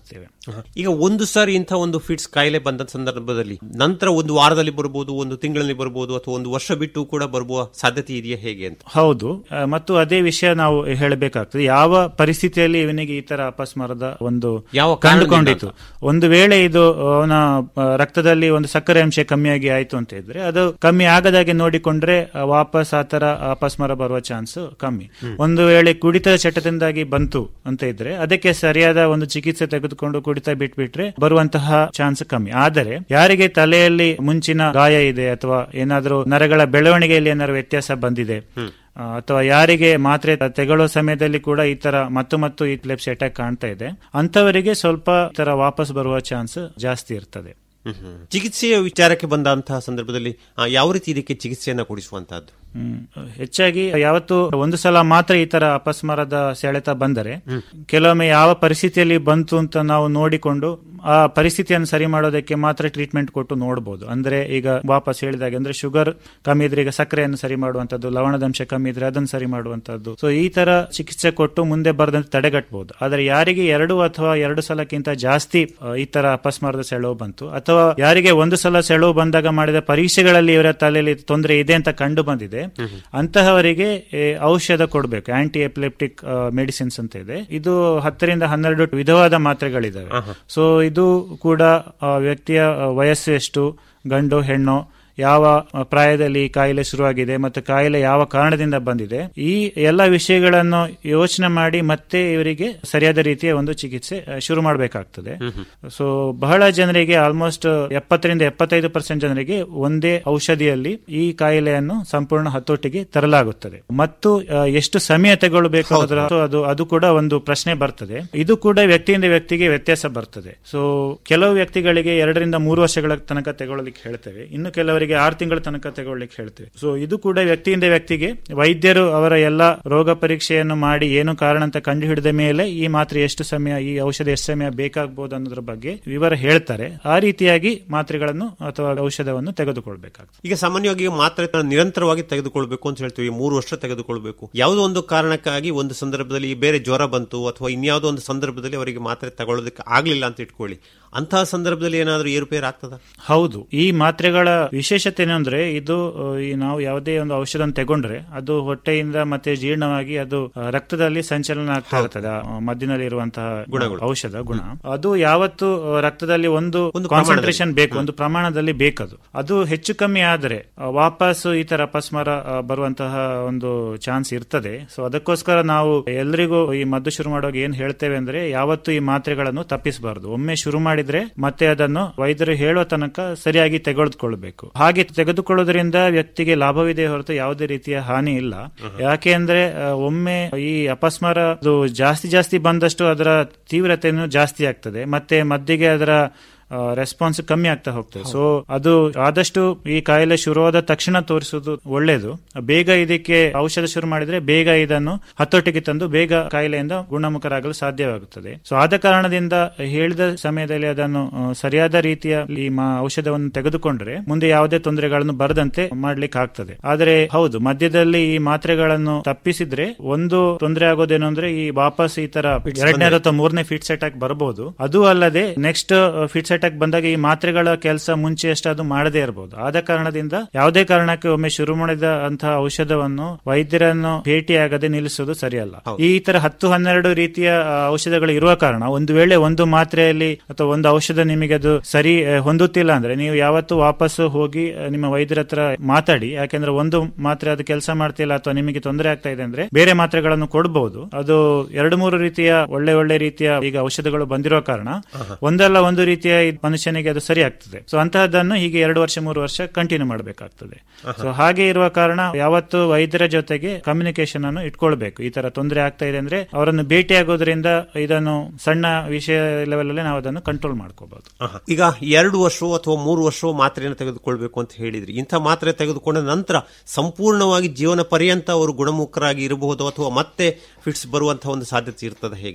ಈಗ ಒಂದು ಸಾರಿ ಇಂಥ ಒಂದು ಫಿಟ್ಸ್ ಕಾಯಿಲೆ ಬಂದ ಸಂದರ್ಭದಲ್ಲಿ ನಂತರ ಒಂದು ವಾರದಲ್ಲಿ ಬರ್ಬೋದು ಒಂದು ತಿಂಗಳಲ್ಲಿ ಬರ್ಬೋದು ಅಥವಾ ಒಂದು ವರ್ಷ ಬಿಟ್ಟು ಕೂಡ ಬರುವ ಸಾಧ್ಯತೆ ಇದೆಯಾ ಹೇಗೆ ಅಂತ ಹೌದು ಆ, ಮತ್ತು ಅದೇ ವಿಷಯ ನಾವು ಹೇಳಬೇಕಾಗ್ತದೆ ಯಾವ ಪರಿಸ್ಥಿತಿಯಲ್ಲಿ ಇವನಿಗೆ ಈ ತರ ಅಪಸ್ಮಾರದ ಒಂದು ಯಾವ ಕಾರಣದಿಂದ ಕಂಡುಕೊಂಡಿತು ಒಂದು ವೇಳೆ ಇದು ಅವನ ಆ, ರಕ್ತದಲ್ಲಿ ಒಂದು ಸಕ್ಕರೆ ಅಂಶ ಕಮ್ಮಿಯಾಗಿ ಆಯ್ತು ಅಂತ ಇದ್ರೆ ಅದು ಕಮ್ಮಿ ಆಗದಾಗೆ ನೋಡಿಕೊಂಡ್ರೆ ಆ, ವಾಪಸ್ ಆ ತರ ಅಪಸ್ಮಾರ ಬರುವ ಚಾನ್ಸ್ ಕಮ್ಮಿ ಒಂದು ವೇಳೆ ಕುಡಿತದ ಚಟದಿಂದಾಗಿ ಬಂತು ಅಂತ ಇದ್ರೆ ಅದಕ್ಕೆ ಸರಿಯಾದ ಒಂದು ಚಿಕಿತ್ಸೆ ತೆಗೆದುಕೊಂಡು ಕುಡಿತ ಬಿಟ್ಬಿಟ್ರೆ ಬರುವಂತಹ ಚಾನ್ಸ್ ಕಮ್ಮಿ ಆದರೆ ಯಾರಿಗೆ ತಲೆಯಲ್ಲಿ ಮುಂಚಿನ ಗಾಯ ಇದೆ ಅಥವಾ ಏನಾದರೂ ನರಗಳ ಬೆಳವಣಿಗೆಯಲ್ಲಿ ಏನಾದ್ರು ವ್ಯತ್ಯಾಸ ಬಂದಿದೆ ಆ, ಅಥವಾ ಯಾರಿಗೆ ಮಾತ್ರೆ ತೆಗೊಳ್ಳೋ ಸಮಯದಲ್ಲಿ ಕೂಡ ಈ ತರ ಮತ್ತು ಮತ್ತು ಈ ಲೆಪ್ಸಿ ಅಟ್ಯಾಕ್ ಕಾಣ್ತಾ ಇದೆ ಅಂತವರಿಗೆ ಸ್ವಲ್ಪ ಈ ತರ ವಾಪಸ್ ಬರುವ ಚಾನ್ಸ್ ಜಾಸ್ತಿ ಇರ್ತದೆ ಚಿಕಿತ್ಸೆಯ ವಿಚಾರಕ್ಕೆ ಬಂದಂತಹ ಸಂದರ್ಭದಲ್ಲಿ ಆ, ಯಾವ ರೀತಿ ಇದಕ್ಕೆ ಚಿಕಿತ್ಸೆಯನ್ನ ಕೊಡಿಸುವಂತಹದ್ದು ಹ್ಮ್. ಹೆಚ್ಚಾಗಿ ಯಾವತ್ತು ಒಂದು ಸಲ ಮಾತ್ರ ಈ ತರ ಅಪಸ್ಮಾರದ ಸೆಳೆತ ಬಂದರೆ ಕೆಲವೊಮ್ಮೆ ಯಾವ ಪರಿಸ್ಥಿತಿಯಲ್ಲಿ ಬಂತು ಅಂತ ನಾವು ನೋಡಿಕೊಂಡು ಆ ಪರಿಸ್ಥಿತಿಯನ್ನು ಸರಿ ಮಾಡೋದಕ್ಕೆ ಮಾತ್ರ ಟ್ರೀಟ್ಮೆಂಟ್ ಕೊಟ್ಟು ನೋಡಬಹುದು ಅಂದ್ರೆ ಈಗ ವಾಪಸ್ ಹೇಳಿದಾಗೆ ಅಂದ್ರೆ ಶುಗರ್ ಕಮ್ಮಿ ಇದ್ರೆ ಈಗ ಸಕ್ಕರೆಯನ್ನು ಸರಿ ಮಾಡುವಂತದ್ದು ಲವಣದಂಶ ಕಮ್ಮಿ ಇದ್ರೆ ಅದನ್ನು ಸರಿ ಮಾಡುವಂತದ್ದು ಸೊ ಈ ತರ ಚಿಕಿತ್ಸೆ ಕೊಟ್ಟು ಮುಂದೆ ಬರದಂತೆ ತಡೆಗಟ್ಟಬಹುದು ಆದ್ರೆ ಯಾರಿಗೆ ಎರಡು ಅಥವಾ ಎರಡು ಸಲಕ್ಕಿಂತ ಜಾಸ್ತಿ ಆ, ಈ ತರ ಅಪಸ್ಮಾರದ ಸೆಳವು ಬಂತು ಅಥವಾ ಯಾರಿಗೆ ಒಂದು ಸಲ ಸೆಳವು ಬಂದಾಗ ಮಾಡಿದ ಪರೀಕ್ಷೆಗಳಲ್ಲಿ ಇವರ ತಲೆಯಲ್ಲಿ ತೊಂದರೆ ಇದೆ ಅಂತ ಕಂಡು ಬಂದಿದೆ ಅಂತಹವರಿಗೆ ಏ, ಔಷಧ ಕೊಡಬೇಕು ಆಂಟಿ ಎಪಿಲೆಪ್ಟಿಕ್ ಮೆಡಿಸಿನ್ಸ್ ಅಂತ ಇದೆ ಇದು ಹತ್ತರಿಂದ ಹನ್ನೆರಡು ವಿಧವಾದ ಮಾತ್ರೆಗಳಿದಾವೆ ಸೊ ಇದು ಕೂಡ ಆ, ವ್ಯಕ್ತಿಯ ಆ, ವಯಸ್ಸು ಎಷ್ಟು ಗಂಡು ಹೆಣ್ಣು ಯಾವ ಆ, ಪ್ರಾಯದಲ್ಲಿ ಈ ಕಾಯಿಲೆ ಶುರುವಾಗಿದೆ ಮತ್ತು ಕಾಯಿಲೆ ಯಾವ ಕಾರಣದಿಂದ ಬಂದಿದೆ ಈ ಎಲ್ಲ ವಿಷಯಗಳನ್ನು ಯೋಚನೆ ಮಾಡಿ ಮತ್ತೆ ಇವರಿಗೆ ಸರಿಯಾದ ರೀತಿಯ ಒಂದು ಚಿಕಿತ್ಸೆ ಆ, ಶುರು ಮಾಡಬೇಕಾಗ್ತದೆ ಸೊ ಬಹಳ ಜನರಿಗೆ ಆಲ್ಮೋಸ್ಟ್ ಎಪ್ಪತ್ತರಿಂದ ಎಪ್ಪತ್ತೈದು ಪರ್ಸೆಂಟ್ ಜನರಿಗೆ ಒಂದೇ ಔಷಧಿಯಲ್ಲಿ ಈ ಕಾಯಿಲೆಯನ್ನು ಸಂಪೂರ್ಣ ಹತೋಟಿಗೆ ತರಲಾಗುತ್ತದೆ ಮತ್ತು ಆ, ಎಷ್ಟು ಸಮಯ ತಗೊಳ್ಬೇಕು ಅನ್ನೋದ್ರ ಅದು ಅದು ಕೂಡ ಒಂದು ಪ್ರಶ್ನೆ ಬರ್ತದೆ ಇದು ಕೂಡ ವ್ಯಕ್ತಿಯಿಂದ ವ್ಯಕ್ತಿಗೆ ವ್ಯತ್ಯಾಸ ಬರ್ತದೆ ಸೊ ಕೆಲವು ವ್ಯಕ್ತಿಗಳಿಗೆ ಎರಡರಿಂದ ಮೂರು ವರ್ಷಗಳ ತನಕ ತಗೊಳ್ಳಿಕ್ಕೆ ಹೇಳ್ತೇವೆ ಇನ್ನು ಕೆಲವರಿಗೆ ಆರು ತಿಂಗಳ ತನಕ ತಗೊಳ್ಳಿಕ್ಕೆ ಹೇಳ್ತೇವೆ ಸೊ ಇದು ಕೂಡ ವ್ಯಕ್ತಿಯಿಂದ ವ್ಯಕ್ತಿಗೆ ವೈದ್ಯರು ಅವರ ಎಲ್ಲ ರೋಗ ಪರೀಕ್ಷೆಯನ್ನು ಮಾಡಿ ಏನು ಕಾರಣ ಅಂತ ಕಂಡು ಹಿಡಿದ ಮೇಲೆ ಈ ಮಾತ್ರೆ ಎಷ್ಟು ಸಮಯ ಈ ಔಷಧ ಎಷ್ಟು ಸಮಯ ಬೇಕಾಗಬಹುದು ಅನ್ನೋದ್ರ ಬಗ್ಗೆ ವಿವರ ಹೇಳ್ತಾರೆ ಆ ರೀತಿಯಾಗಿ ಮಾತ್ರೆಗಳನ್ನು ಅಥವಾ ಔಷಧವನ್ನು ತೆಗೆದುಕೊಳ್ಬೇಕಾಗ್ತದೆ ಈಗ ಸಾಮಾನ್ಯವಾಗಿ ಮಾತ್ರೆ ನಿರಂತರವಾಗಿ ತೆಗೆದುಕೊಳ್ಬೇಕು ಅಂತ ಹೇಳ್ತೀವಿ ಮೂರು ವರ್ಷ ತೆಗೆದುಕೊಳ್ಬೇಕು ಯಾವುದೋ ಒಂದು ಕಾರಣಕ್ಕಾಗಿ ಒಂದು ಸಂದರ್ಭದಲ್ಲಿ ಬೇರೆ ಜ್ವರ ಬಂತು ಅಥವಾ ಇನ್ಯಾವುದೋ ಒಂದು ಸಂದರ್ಭದಲ್ಲಿ ಅವರಿಗೆ ಮಾತ್ರೆ ತಗೊಳ್ಳೋದಕ್ಕೆ ಆಗ್ಲಿಲ್ಲ ಅಂತ ಇಟ್ಕೊಳ್ಳಿ ಅಂತಹ ಸಂದರ್ಭದಲ್ಲಿ ಏನಾದರೂ ಏರುಪೇರು ಆಗ್ತದ ಹೌದು ಈ ಮಾತ್ರೆಗಳ ವಿಶೇಷತೆ ಏನಂದ್ರೆ ಇದು ಆ, ಈ ನಾವು ಯಾವುದೇ ಒಂದು ಔಷಧ ತಗೊಂಡ್ರೆ ಅದು ಹೊಟ್ಟೆಯಿಂದ ಮತ್ತೆ ಜೀರ್ಣವಾಗಿ ಅದು ಆ, ರಕ್ತದಲ್ಲಿ ಸಂಚಲನ ಆಗ್ತಾ ಇರ್ತದೆ ಆ, ಮಧ್ಯದಲ್ಲಿ ಇರುವಂತಹ ಔಷಧ ಗುಣ ಅದು ಯಾವತ್ತು ಆ, ರಕ್ತದಲ್ಲಿ ಒಂದು ಒಂದು ಕಾನ್ಸಂಟ್ರೇಷನ್ ಬೇಕು ಒಂದು ಪ್ರಮಾಣದಲ್ಲಿ ಬೇಕದು ಅದು ಹೆಚ್ಚು ಕಮ್ಮಿ ಆದರೆ ಆ, ವಾಪಸ್ ಈ ತರ ಅಪಸ್ಮಾರ ಆ, ಬರುವಂತಹ ಒಂದು ಚಾನ್ಸ್ ಇರ್ತದೆ ಸೊ ಅದಕ್ಕೋಸ್ಕರ ನಾವು ಎಲ್ರಿಗೂ ಈ ಮದ್ದು ಶುರು ಮಾಡುವಾಗ ಏನ್ ಹೇಳ್ತೇವೆ ಅಂದ್ರೆ ಯಾವತ್ತು ಈ ಮಾತ್ರೆಗಳನ್ನು ತಪ್ಪಿಸಬಾರದು ಒಮ್ಮೆ ಶುರು ಮಾಡಿದ್ರೆ ಮತ್ತೆ ಅದನ್ನು ವೈದ್ಯರು ಹೇಳೋ ತನಕ ಸರಿಯಾಗಿ ತೆಗೆದುಕೊಳ್ಬೇಕು ಹಾಗೆ ತೆಗೆದುಕೊಳ್ಳೋದ್ರಿಂದ ವ್ಯಕ್ತಿಗೆ ಲಾಭವಿದೆ ಹೊರತು ಯಾವುದೇ ರೀತಿಯ ಹಾನಿ ಇಲ್ಲ ಯಾಕೆ ಅಂದ್ರೆ ಆ, ಒಮ್ಮೆ ಈ ಅಪಸ್ಮಾರ ಅದು ಜಾಸ್ತಿ ಜಾಸ್ತಿ ಬಂದಷ್ಟು ಅದರ ತೀವ್ರತೆಯನ್ನು ಜಾಸ್ತಿ ಆಗ್ತದೆ ಮತ್ತೆ ಮದ್ದಿಗೆ ಅದರ ರೆಸ್ಪಾನ್ಸ್ ಕಮ್ಮಿ ಆಗ್ತಾ ಹೋಗ್ತದೆ ಸೊ ಅದು ಆದಷ್ಟು ಈ ಕಾಯಿಲೆ ಶುರುವಾದ ತಕ್ಷಣ ತೋರಿಸುವುದು ಒಳ್ಳೆಯದು ಬೇಗ ಇದಕ್ಕೆ ಔಷಧ ಶುರು ಮಾಡಿದ್ರೆ ಬೇಗ ಇದನ್ನು ಹತೋಟಿಗೆ ತಂದು ಬೇಗ ಕಾಯಿಲೆಯಿಂದ ಗುಣಮುಖರಾಗಲು ಸಾಧ್ಯವಾಗುತ್ತದೆ ಸೊ ಆದ ಕಾರಣದಿಂದ ಹೇಳಿದ ಸಮಯದಲ್ಲಿ ಅದನ್ನು ಆ, ಸರಿಯಾದ ರೀತಿಯ ಈ ಮಾ- ಔಷಧವನ್ನು ತೆಗೆದುಕೊಂಡ್ರೆ ಮುಂದೆ ಯಾವುದೇ ತೊಂದರೆಗಳನ್ನು ಬರದಂತೆ ಮಾಡ್ಲಿಕ್ಕೆ ಆಗ್ತದೆ ಆದರೆ ಹೌದು ಮಧ್ಯದಲ್ಲಿ ಈ ಮಾತ್ರೆಗಳನ್ನು ತಪ್ಪಿಸಿದ್ರೆ ಒಂದು ತೊಂದರೆ ಆಗೋದೇನು ಅಂದ್ರೆ ಈ ವಾಪಸ್ ಈ ತರ ಎರಡನೇ ಅಥವಾ ಮೂರನೇ ಫಿಟ್ಸ್ ಅಟ್ಯಾಕ್ ಬರಬಹುದು ಅದು ಅಲ್ಲದೆ ನೆಕ್ಸ್ಟ್ ಫಿಟ್ಸ್ ಅಟ್ಯಾಕ್ ಬಂದಾಗ ಈ ಮಾತ್ರೆಗಳ ಕೆಲಸ ಮುಂಚೆ ಅಷ್ಟು ಅದು ಮಾಡದೇ ಇರಬಹುದು ಆದ ಕಾರಣದಿಂದ ಯಾವುದೇ ಕಾರಣಕ್ಕೆ ಒಮ್ಮೆ ಶುರು ಮಾಡಿದ ಅಂತಹ ಔಷಧವನ್ನು ವೈದ್ಯರನ್ನು ಭೇಟಿಯಾಗದೆ ನಿಲ್ಲಿಸುವುದು ಸರಿಯಲ್ಲ ಈ ತರ ಹತ್ತು ಹನ್ನೆರಡು ರೀತಿಯ ಆ, ಔಷಧಗಳು ಇರುವ ಕಾರಣ ಒಂದು ವೇಳೆ ಒಂದು ಮಾತ್ರೆಯಲ್ಲಿ ಅಥವಾ ಒಂದು ಔಷಧ ನಿಮಗೆ ಅದು ಸರಿ ಆ, ಹೊಂದುತ್ತಿಲ್ಲ ಅಂದ್ರೆ ನೀವು ಯಾವತ್ತು ವಾಪಸ್ ಹೋಗಿ ಆ, ನಿಮ್ಮ ವೈದ್ಯರ ಹತ್ರ ಮಾತಾಡಿ ಯಾಕೆಂದ್ರೆ ಒಂದು ಮಾತ್ರೆ ಅದು ಕೆಲಸ ಮಾಡ್ತಿಲ್ಲ ಅಥವಾ ನಿಮಗೆ ತೊಂದರೆ ಆಗ್ತಾ ಇದೆ ಅಂದ್ರೆ ಬೇರೆ ಮಾತ್ರೆಗಳನ್ನು ಕೊಡಬಹುದು ಅದು ಎರಡು ಮೂರು ರೀತಿಯ ಒಳ್ಳೆ ಒಳ್ಳೆ ರೀತಿಯ ಈಗ ಔಷಧಗಳು ಬಂದಿರೋ ಕಾರಣ ಒಂದಲ್ಲ ಒಂದು ರೀತಿಯ ಈ ಮನುಷ್ಯನಿಗೆ ಅದು ಸರಿ ಆಗ್ತದೆ ಸೊ ಅಂತಹದನ್ನು ಹೀಗೆ ಎರಡು ವರ್ಷ ಮೂರು ವರ್ಷ ಕಂಟಿನ್ಯೂ ಮಾಡಬೇಕಾಗ್ತದೆ ಸೊ ಹಾಗೆ ಇರುವ ಕಾರಣ ಯಾವತ್ತು ವೈದ್ಯರ ಜೊತೆಗೆ ಕಮ್ಯುನಿಕೇಶನ್ ಅನ್ನು ಇಟ್ಕೊಳ್ಬೇಕು ಈ ತರ ತೊಂದರೆ ಆಗ್ತಾ ಇದೆ ಅಂದ್ರೆ ಅವರನ್ನು ಭೇಟಿಯಾಗೋದ್ರಿಂದ ಇದನ್ನು ಸಣ್ಣ ವಿಷಯ ಲೆವೆಲ್ ಅಲ್ಲಿ ನಾವು ಅದನ್ನು ಕಂಟ್ರೋಲ್ ಮಾಡ್ಕೋಬಹುದು ಆಹಾ. ಈಗ ಎರಡು ವರ್ಷವೋ ಅಥವಾ ಮೂರು ವರ್ಷವೋ ಮಾತ್ರೆಯನ್ನು ತೆಗೆದುಕೊಳ್ಬೇಕು ಅಂತ ಹೇಳಿದ್ರಿ ಇಂಥ ಮಾತ್ರೆ ತೆಗೆದುಕೊಂಡ ನಂತರ ಸಂಪೂರ್ಣವಾಗಿ ಜೀವನ ಪರ್ಯಂತ ಅವರು ಗುಣಮುಖರಾಗಿ ಇರಬಹುದು ಅಥವಾ ಮತ್ತೆ ಫಿಟ್ಸ್ ಬರುವಂತಹ ಒಂದು ಸಾಧ್ಯತೆ ಇರ್ತದೆ ಹೇಗೆ ಅಂತ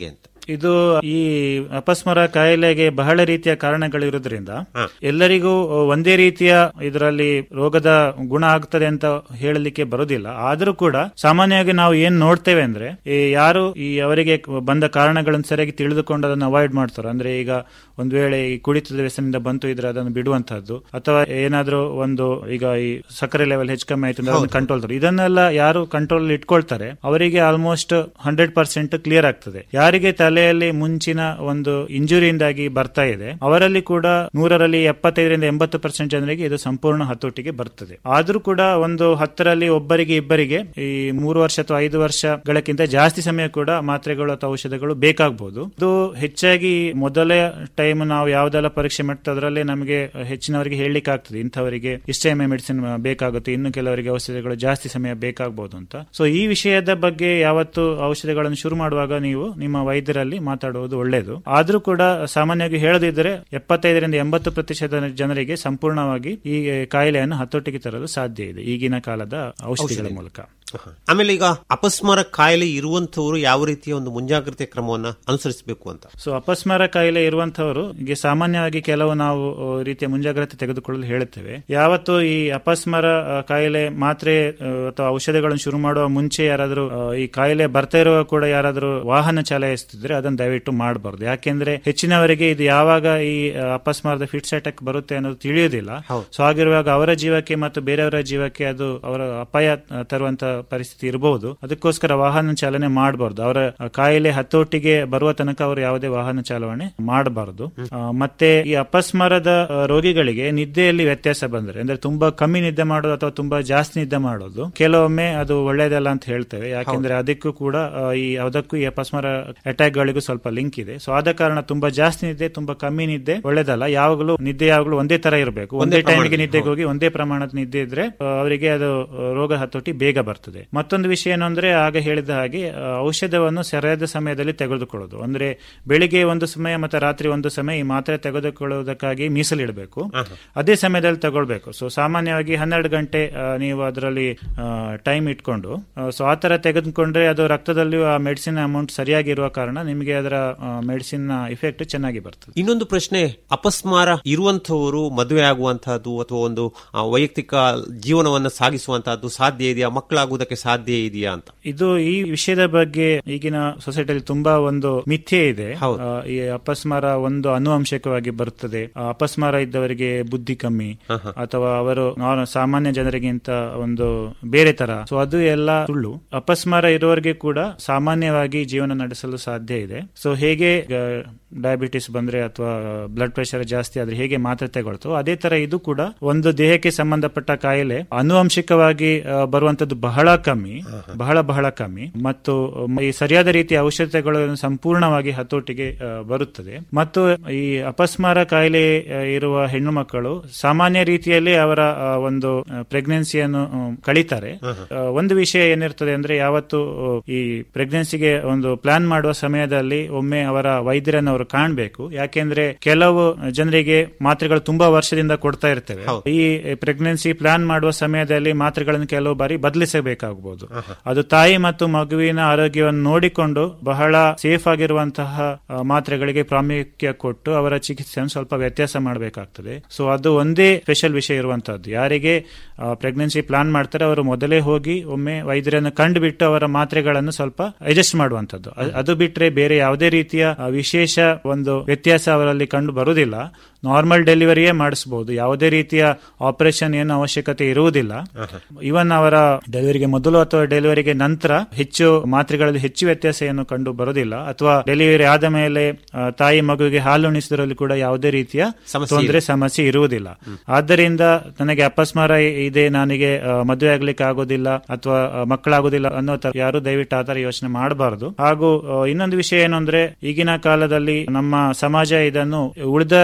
ಇದು ಈ ಅಪಸ್ಮರ ಕಾಯಿಲೆಗೆ ಬಹಳ ರೀತಿಯ ಕಾರಣಗಳಿರೋದ್ರಿಂದ ಎಲ್ಲರಿಗೂ ಒಂದೇ ರೀತಿಯ ಇದರಲ್ಲಿ ರೋಗದ ಗುಣ ಆಗ್ತದೆ ಅಂತ ಹೇಳಲಿಕ್ಕೆ ಬರುದಿಲ್ಲ ಆದರೂ ಕೂಡ ಸಾಮಾನ್ಯವಾಗಿ ನಾವು ಏನ್ ನೋಡ್ತೇವೆ ಅಂದ್ರೆ ಈ ಯಾರು ಈ ಅವರಿಗೆ ಬಂದ ಕಾರಣಗಳನ್ನು ಸರಿಯಾಗಿ ತಿಳಿದುಕೊಂಡು ಅದನ್ನು ಅವಾಯ್ಡ್ ಮಾಡ್ತಾರೆ ಅಂದ್ರೆ ಈಗ ಒಂದ್ ವೇಳೆ ಈ ಕುಡಿತದ ವ್ಯಸನದಿಂದ ಬಂತು ಇದ್ರೆ ಅದನ್ನು ಬಿಡುವಂತಹದ್ದು ಅಥವಾ ಏನಾದ್ರೂ ಒಂದು ಈಗ ಈ ಸಕ್ಕರೆ ಲೆವೆಲ್ ಹೆಚ್ಚು ಕಮ್ಮಿ ಆಯ್ತು ಅಂದ್ರೆ ಅದನ್ನು ಕಂಟ್ರೋಲ್ ಇದನ್ನೆಲ್ಲ ಯಾರು ಕಂಟ್ರೋಲ್ ಇಟ್ಕೊಳ್ತಾರೆ ಅವರಿಗೆ ಆಲ್ಮೋಸ್ಟ್ ಹಂಡ್ರೆಡ್ ಪರ್ಸೆಂಟ್ ಕ್ಲಿಯರ್ ಆಗ್ತದೆ ಯಾರಿಗೆ ತಲೆಯಲ್ಲಿ ಮುಂಚಿನ ಒಂದು ಇಂಜುರಿಯಿಂದಾಗಿ ಬರ್ತಾ ಇದೆ ಅವರಲ್ಲಿ ಕೂಡ ನೂರರಲ್ಲಿ ಎಪ್ಪತ್ತೈದರಿಂದ ಎಂಬತ್ತು ಪರ್ಸೆಂಟ್ ಜನರಿಗೆ ಇದು ಸಂಪೂರ್ಣ ಹತೋಟಿಗೆ ಬರ್ತದೆ ಆದ್ರೂ ಕೂಡ ಒಂದು ಹತ್ತರಲ್ಲಿ ಒಬ್ಬರಿಗೆ ಇಬ್ಬರಿಗೆ ಈ ಮೂರು ವರ್ಷ ಅಥವಾ ಐದು ವರ್ಷಗಳಕ್ಕಿಂತ ಜಾಸ್ತಿ ಸಮಯ ಕೂಡ ಮಾತ್ರೆಗಳು ಅಥವಾ ಔಷಧಗಳು ಬೇಕಾಗಬಹುದು ಇದು ಹೆಚ್ಚಾಗಿ ಮೊದಲ ಟೈಮ್ ನಾವು ಯಾವ್ದೆಲ್ಲ ಪರೀಕ್ಷೆ ಮಾಡ್ತೀವಿ ಅದರಲ್ಲೇ ನಮಗೆ ಹೆಚ್ಚಿನವರಿಗೆ ಹೇಳಲಿಕ್ಕೆ ಆಗ್ತದೆ ಇಂಥವರಿಗೆ ಇಷ್ಟೇ ಮೆಡಿಸಿನ್ ಬೇಕಾಗುತ್ತೆ ಇನ್ನು ಕೆಲವರಿಗೆ ಔಷಧಿಗಳು ಜಾಸ್ತಿ ಸಮಯ ಬೇಕಾಗಬಹುದು ಅಂತ ಸೊ ಈ ವಿಷಯದ ಬಗ್ಗೆ ಯಾವತ್ತು ಔಷಧಿಗಳನ್ನು ಶುರು ಮಾಡುವಾಗ ನೀವು ನಿಮ್ಮ ವೈದ್ಯರಲ್ಲಿ ಮಾತಾಡುವುದು ಒಳ್ಳೆಯದು ಆದ್ರೂ ಕೂಡ ಸಾಮಾನ್ಯವಾಗಿ ಹೇಳದಿದ್ದರೆ ಎಪ್ಪತ್ತೈದರಿಂದ ಎಂಬತ್ತು ಪ್ರತಿಶತ ಜನರಿಗೆ ಸಂಪೂರ್ಣವಾಗಿ ಈ ಕಾಯಿಲೆಯನ್ನು ಹತೋಟಿಗೆ ತರಲು ಸಾಧ್ಯ ಇದೆ ಈಗಿನ ಕಾಲದ ಔಷಧಿಗಳ ಮೂಲಕ ಆಮೇಲೆ ಈಗ ಅಪಸ್ಮಾರ ಕಾಯಿಲೆ ಇರುವಂತವರು ಯಾವ ರೀತಿಯ ಒಂದು ಮುಂಜಾಗ್ರತೆ ಕ್ರಮವನ್ನ ಅನುಸರಿಸಬೇಕು ಅಂತ ಸೊ ಅಪಸ್ಮಾರ ಕಾಯಿಲೆ ಇರುವಂತವರು ಈಗ ಸಾಮಾನ್ಯವಾಗಿ ಕೆಲವು ನಾವು ಆ, ರೀತಿಯ ಮುಂಜಾಗ್ರತೆ ತೆಗೆದುಕೊಳ್ಳಲು ಹೇಳುತ್ತೇವೆ ಯಾವತ್ತು ಈ ಅಪಸ್ಮಾರ ಆ, ಕಾಯಿಲೆ ಮಾತ್ರೆ ಆ, ಅಥವಾ ಔಷಧಿಗಳನ್ನು ಶುರು ಮಾಡುವ ಮುಂಚೆ ಯಾರಾದರೂ ಆ, ಈ ಕಾಯಿಲೆ ಬರ್ತಾ ಇರುವ ಕೂಡ ಯಾರಾದರೂ ವಾಹನ ಚಲಾಯಿಸುತ್ತಿದ್ರೆ ಅದನ್ನು ದಯವಿಟ್ಟು ಮಾಡಬಾರ್ದು ಯಾಕೆಂದ್ರೆ ಹೆಚ್ಚಿನವರಿಗೆ ಇದು ಯಾವಾಗ ಈ ಆ, ಅಪಸ್ಮಾರದ ಫಿಟ್ಸ್ ಅಟ್ಯಾಕ್ ಬರುತ್ತೆ ಅನ್ನೋದು ತಿಳಿಯುವುದಿಲ್ಲ ಸೊ ಹಾಗಿರುವಾಗ ಅವರ ಜೀವಕ್ಕೆ ಮತ್ತು ಬೇರೆಯವರ ಜೀವಕ್ಕೆ ಅದು ಅವರ ಅಪಾಯ ಆ, ತರುವಂತ ಪರಿಸ್ಥಿತಿ ಇರಬಹುದು ಅದಕ್ಕೋಸ್ಕರ ವಾಹನ ಚಾಲನೆ ಮಾಡಬಾರ್ದು ಅವರ ಆ, ಕಾಯಿಲೆ ಹತೋಟಿಗೆ ಬರುವ ತನಕ ಅವರು ಯಾವುದೇ ವಾಹನ ಚಾಲನೆ ಮಾಡಬಾರದು ಮತ್ತೆ ಈ ಅಪಸ್ಮಾರದ ಆ, ರೋಗಿಗಳಿಗೆ ನಿದ್ದೆಯಲ್ಲಿ ವ್ಯತ್ಯಾಸ ಬಂದ್ರೆ ಅಂದ್ರೆ ತುಂಬಾ ಕಮ್ಮಿ ನಿದ್ದೆ ಮಾಡೋದು ಅಥವಾ ತುಂಬಾ ಜಾಸ್ತಿ ನಿದ್ದೆ ಮಾಡೋದು ಕೆಲವೊಮ್ಮೆ ಅದು ಒಳ್ಳೆಯದಲ್ಲ ಅಂತ ಹೇಳ್ತೇವೆ ಯಾಕೆಂದ್ರೆ ಅದಕ್ಕೂ ಕೂಡ ಆ, ಈ ಅದಕ್ಕೂ ಈ ಅಪಸ್ಮಾರ ಅಟ್ಯಾಕ್ ಗಳಿಗೂ ಸ್ವಲ್ಪ ಲಿಂಕ್ ಇದೆ ಸೊ ಆದ ಕಾರಣ ತುಂಬಾ ಜಾಸ್ತಿ ನಿದ್ದೆ ತುಂಬಾ ಕಮ್ಮಿ ನಿದ್ದೆ ಒಳ್ಳೆದಲ್ಲ ಯಾವಾಗಲೂ ನಿದ್ದೆ ಯಾವಾಗಲೂ ಒಂದೇ ತರ ಇರಬೇಕು ಒಂದೇ ಟೈಮಿಗೆ ನಿದ್ದೆಗೆ ಹೋಗಿ ಒಂದೇ ಪ್ರಮಾಣದ ನಿದ್ದೆ ಇದ್ರೆ ಆ, ಅವರಿಗೆ ಅದು ಆ, ರೋಗ ಹತೋಟಿ ಬೇಗ ಬರ್ತದೆ ಮತ್ತೊಂದು ವಿಷಯ ಏನು ಅಂದ್ರೆ ಆಗ ಹೇಳಿದ ಹಾಗೆ ಆ, ಔಷಧವನ್ನು ಸರಿಯಾದ ಸಮಯದಲ್ಲಿ ತೆಗೆದುಕೊಳ್ಳೋದು ಅಂದ್ರೆ ಬೆಳಿಗ್ಗೆ ಒಂದು ಸಮಯ ಮತ್ತೆ ರಾತ್ರಿ ಒಂದು ಸಮಯ ಈ ಮಾತ್ರೆ ತೆಗೆದುಕೊಳ್ಳುವುದಕ್ಕಾಗಿ ಮೀಸಲಿಡಬೇಕು ಅದೇ ಸಮಯದಲ್ಲಿ ತಗೊಳ್ಬೇಕು ಸೊ ಸಾಮಾನ್ಯವಾಗಿ ಹನ್ನೆರಡು ಗಂಟೆ ಆ, ನೀವು ಅದರಲ್ಲಿ ಟೈಮ್ ಇಟ್ಕೊಂಡು ಸೊ ಆ ತರ ತೆಗೆದುಕೊಂಡ್ರೆ ಅದು ರಕ್ತದಲ್ಲಿ ಆ ಮೆಡಿಸಿನ್ ಅಮೌಂಟ್ ಸರಿಯಾಗಿ ಇರುವ ಕಾರಣ ನಿಮಗೆ ಅದರ ಮೆಡಿಸಿನ್ ಇಫೆಕ್ಟ್ ಚೆನ್ನಾಗಿ ಬರ್ತದೆ ಇನ್ನೊಂದು ಪ್ರಶ್ನೆ ಅಪಸ್ಮಾರ ಇರುವಂತವರು ಮದುವೆ ಆಗುವಂತಹದ್ದು ಅಥವಾ ಒಂದು ಆ, ವೈಯಕ್ತಿಕ ಜೀವನವನ್ನು ಸಾಗಿಸುವಂತಹದ್ದು ಸಾಧ್ಯ ಇದೆಯಾ ಮಕ್ಕಳಾಗುವುದಕ್ಕೆ ಸಾಧ್ಯ ಇದೆಯಾ ಅಂತ ಇದು ಈ ವಿಷಯದ ಬಗ್ಗೆ ಈಗಿನ ಸೊಸೈಟಿಯಲ್ಲಿ ತುಂಬಾ ಒಂದು ಮಿಥ್ಯೆ ಇದೆ ಹೌದು. ಆ, ಈ ಅಪಸ್ಮಾರ ಒಂದು ಅನುವಂಶಿಕವಾಗಿ ಬರುತ್ತದೆ ಆ, ಅಪಸ್ಮಾರ ಇದ್ದವರಿಗೆ ಬುದ್ಧಿ ಕಮ್ಮಿ ಅಥವಾ ಅವರು ನಾರ್- ಸಾಮಾನ್ಯ ಜನರಿಗಿಂತ ಒಂದು ಬೇರೆ ತರ ಸೊ ಅದು ಎಲ್ಲ ಸುಳ್ಳು ಅಪಸ್ಮಾರ ಇರುವವರಿಗೆ ಕೂಡ ಸಾಮಾನ್ಯವಾಗಿ ಜೀವನ ನಡೆಸಲು ಸಾಧ್ಯ ಇದೆ ಸೊ ಹೇಗೆ ಡಯಾಬಿಟಿಸ್ ಬಂದ್ರೆ ಅಥವಾ ಬ್ಲಡ್ ಪ್ರೆಷರ್ ಜಾಸ್ತಿ ಆದ್ರೆ ಹೇಗೆ ಮಾತ್ರೆ ತಗೊಳ್ತೋ ಅದೇ ತರ ಇದು ಕೂಡ ಒಂದು ದೇಹಕ್ಕೆ ಸಂಬಂಧಪಟ್ಟ ಕಾಯಿಲೆ ಅನುವಂಶಿಕವಾಗಿ ಆ, ಬರುವಂತದ್ದು ಬಹಳ ಕಮ್ಮಿ ಬಹಳ ಬಹಳ ಕಮ್ಮಿ ಮತ್ತು ಮ್, ಈ ಸರಿಯಾದ ರೀತಿಯ ಔಷಧಗಳು ಸಂಪೂರ್ಣವಾಗಿ ಹತೋಟಿಗೆ ಆ, ಬರುತ್ತದೆ ಮತ್ತು ಈ ಅಪಸ್ಮಾರ ಕಾಯಿಲೆ ಆ, ಇರುವ ಹೆಣ್ಣು ಮಕ್ಕಳು ಸಾಮಾನ್ಯ ರೀತಿಯಲ್ಲಿ ಅವರ ಆ, ಒಂದು ಪ್ರೆಗ್ನೆನ್ಸಿಯನ್ನು ಕಳೀತಾರೆ ಆ, ಒಂದು ವಿಷಯ ಏನಿರ್ತದೆ ಅಂದ್ರೆ ಯಾವತ್ತು ಆ, ಈ ಪ್ರೆಗ್ನೆನ್ಸಿಗೆ ಒಂದು ಪ್ಲಾನ್ ಮಾಡುವ ಸಮಯದಲ್ಲಿ ಒಮ್ಮೆ ಅವರ ವೈದ್ಯರನ್ನು ಅವರು ಕಾಣಬೇಕು ಯಾಕೆಂದ್ರೆ ಕೆಲವು ಜನರಿಗೆ ಮಾತ್ರೆಗಳು ತುಂಬಾ ವರ್ಷದಿಂದ ಕೊಡ್ತಾ ಇರ್ತೇವೆ ಈ ಪ್ರೆಗ್ನೆನ್ಸಿ ಪ್ಲಾನ್ ಮಾಡುವ ಸಮಯದಲ್ಲಿ ಮಾತ್ರೆಗಳನ್ನು ಕೆಲವು ಬಾರಿ ಬದಲಿಸಬೇಕಾಗಬಹುದು ಅದು ತಾಯಿ ಮತ್ತು ಮಗುವಿನ ಆರೋಗ್ಯವನ್ನು ನೋಡಿಕೊಂಡು ಬಹಳ ಸೇಫ್ ಆಗಿರುವಂತಹ ಆ, ಮಾತ್ರೆಗಳಿಗೆ ಪ್ರಾಮುಖ್ಯ ಕೊಟ್ಟು ಅವರ ಚಿಕಿತ್ಸೆಯನ್ನು ಸ್ವಲ್ಪ ವ್ಯತ್ಯಾಸ ಮಾಡಬೇಕಾಗ್ತದೆ ಸೊ ಅದು ಒಂದೇ ಸ್ಪೆಷಲ್ ವಿಷಯ ಇರುವಂತಹದ್ದು ಯಾರಿಗೆ ಪ್ರೆಗ್ನೆನ್ಸಿ ಪ್ಲಾನ್ ಮಾಡ್ತಾರೆ ಅವರು ಮೊದಲೇ ಹೋಗಿ ಒಮ್ಮೆ ವೈದ್ಯರನ್ನು ಕಂಡುಬಿಟ್ಟು ಅವರ ಮಾತ್ರೆಗಳನ್ನು ಸ್ವಲ್ಪ ಅಡ್ಜಸ್ಟ್ ಮಾಡುವಂತದ್ದು ಅ- ಅದು ಬಿಟ್ರೆ ಬೇರೆ ಯಾವುದೇ ರೀತಿಯ ಆ, ವಿಶೇಷ ಒಂದು ವ್ಯತ್ಯಾಸ ಅವರಲ್ಲಿ ಕಂಡು ಬರುವುದಿಲ್ಲ ನಾರ್ಮಲ್ ಡೆಲಿವರಿಯೇ ಮಾಡಿಸಬಹುದು ಯಾವುದೇ ರೀತಿಯ ಆಪರೇಷನ್ ಏನು ಅವಶ್ಯಕತೆ ಇರುವುದಿಲ್ಲ ಇವನ್ ಅವರ ಡೆಲಿವರಿಗೆ ಮೊದಲು ಅಥವಾ ಡೆಲಿವರಿಗೆ ನಂತರ ಹೆಚ್ಚು ಮಾತ್ರೆಗಳಲ್ಲಿ ಹೆಚ್ಚು ವ್ಯತ್ಯಾಸ ಏನು ಕಂಡು ಬರುವುದಿಲ್ಲ ಅಥವಾ ಡೆಲಿವರಿ ಆದ ಮೇಲೆ ಆ, ತಾಯಿ ಮಗುವಿಗೆ ಹಾಲು ಉಣಿಸುವುದರಲ್ಲಿ ಕೂಡ ಯಾವುದೇ ರೀತಿಯ ಸಮಸ್ಯೆ ತೊಂದರೆ ಸಮಸ್ಯೆ ಇರುವುದಿಲ್ಲ ಆದ್ದರಿಂದ ನನಗೆ ಅಪಸ್ಮಾರ ಇದೆ ನನಗೆ ಆ, ಮದುವೆ ಆಗ್ಲಿಕ್ಕೆ ಆಗೋದಿಲ್ಲ ಅಥವಾ ಆ, ಮಕ್ಕಳಾಗೋದಿಲ್ಲ ಅನ್ನೋ ತರ ಯಾರು ದಯವಿಟ್ಟು ಆ ತರ ಯೋಚನೆ ಮಾಡಬಾರದು ಹಾಗೂ ಆ, ಇನ್ನೊಂದು ವಿಷಯ ಏನು ಅಂದ್ರೆ ಈಗಿನ ಕಾಲದಲ್ಲಿ ನಮ್ಮ ಸಮಾಜ ಇದನ್ನು ಉಳಿದ ರೋಗಗಳನ್ನು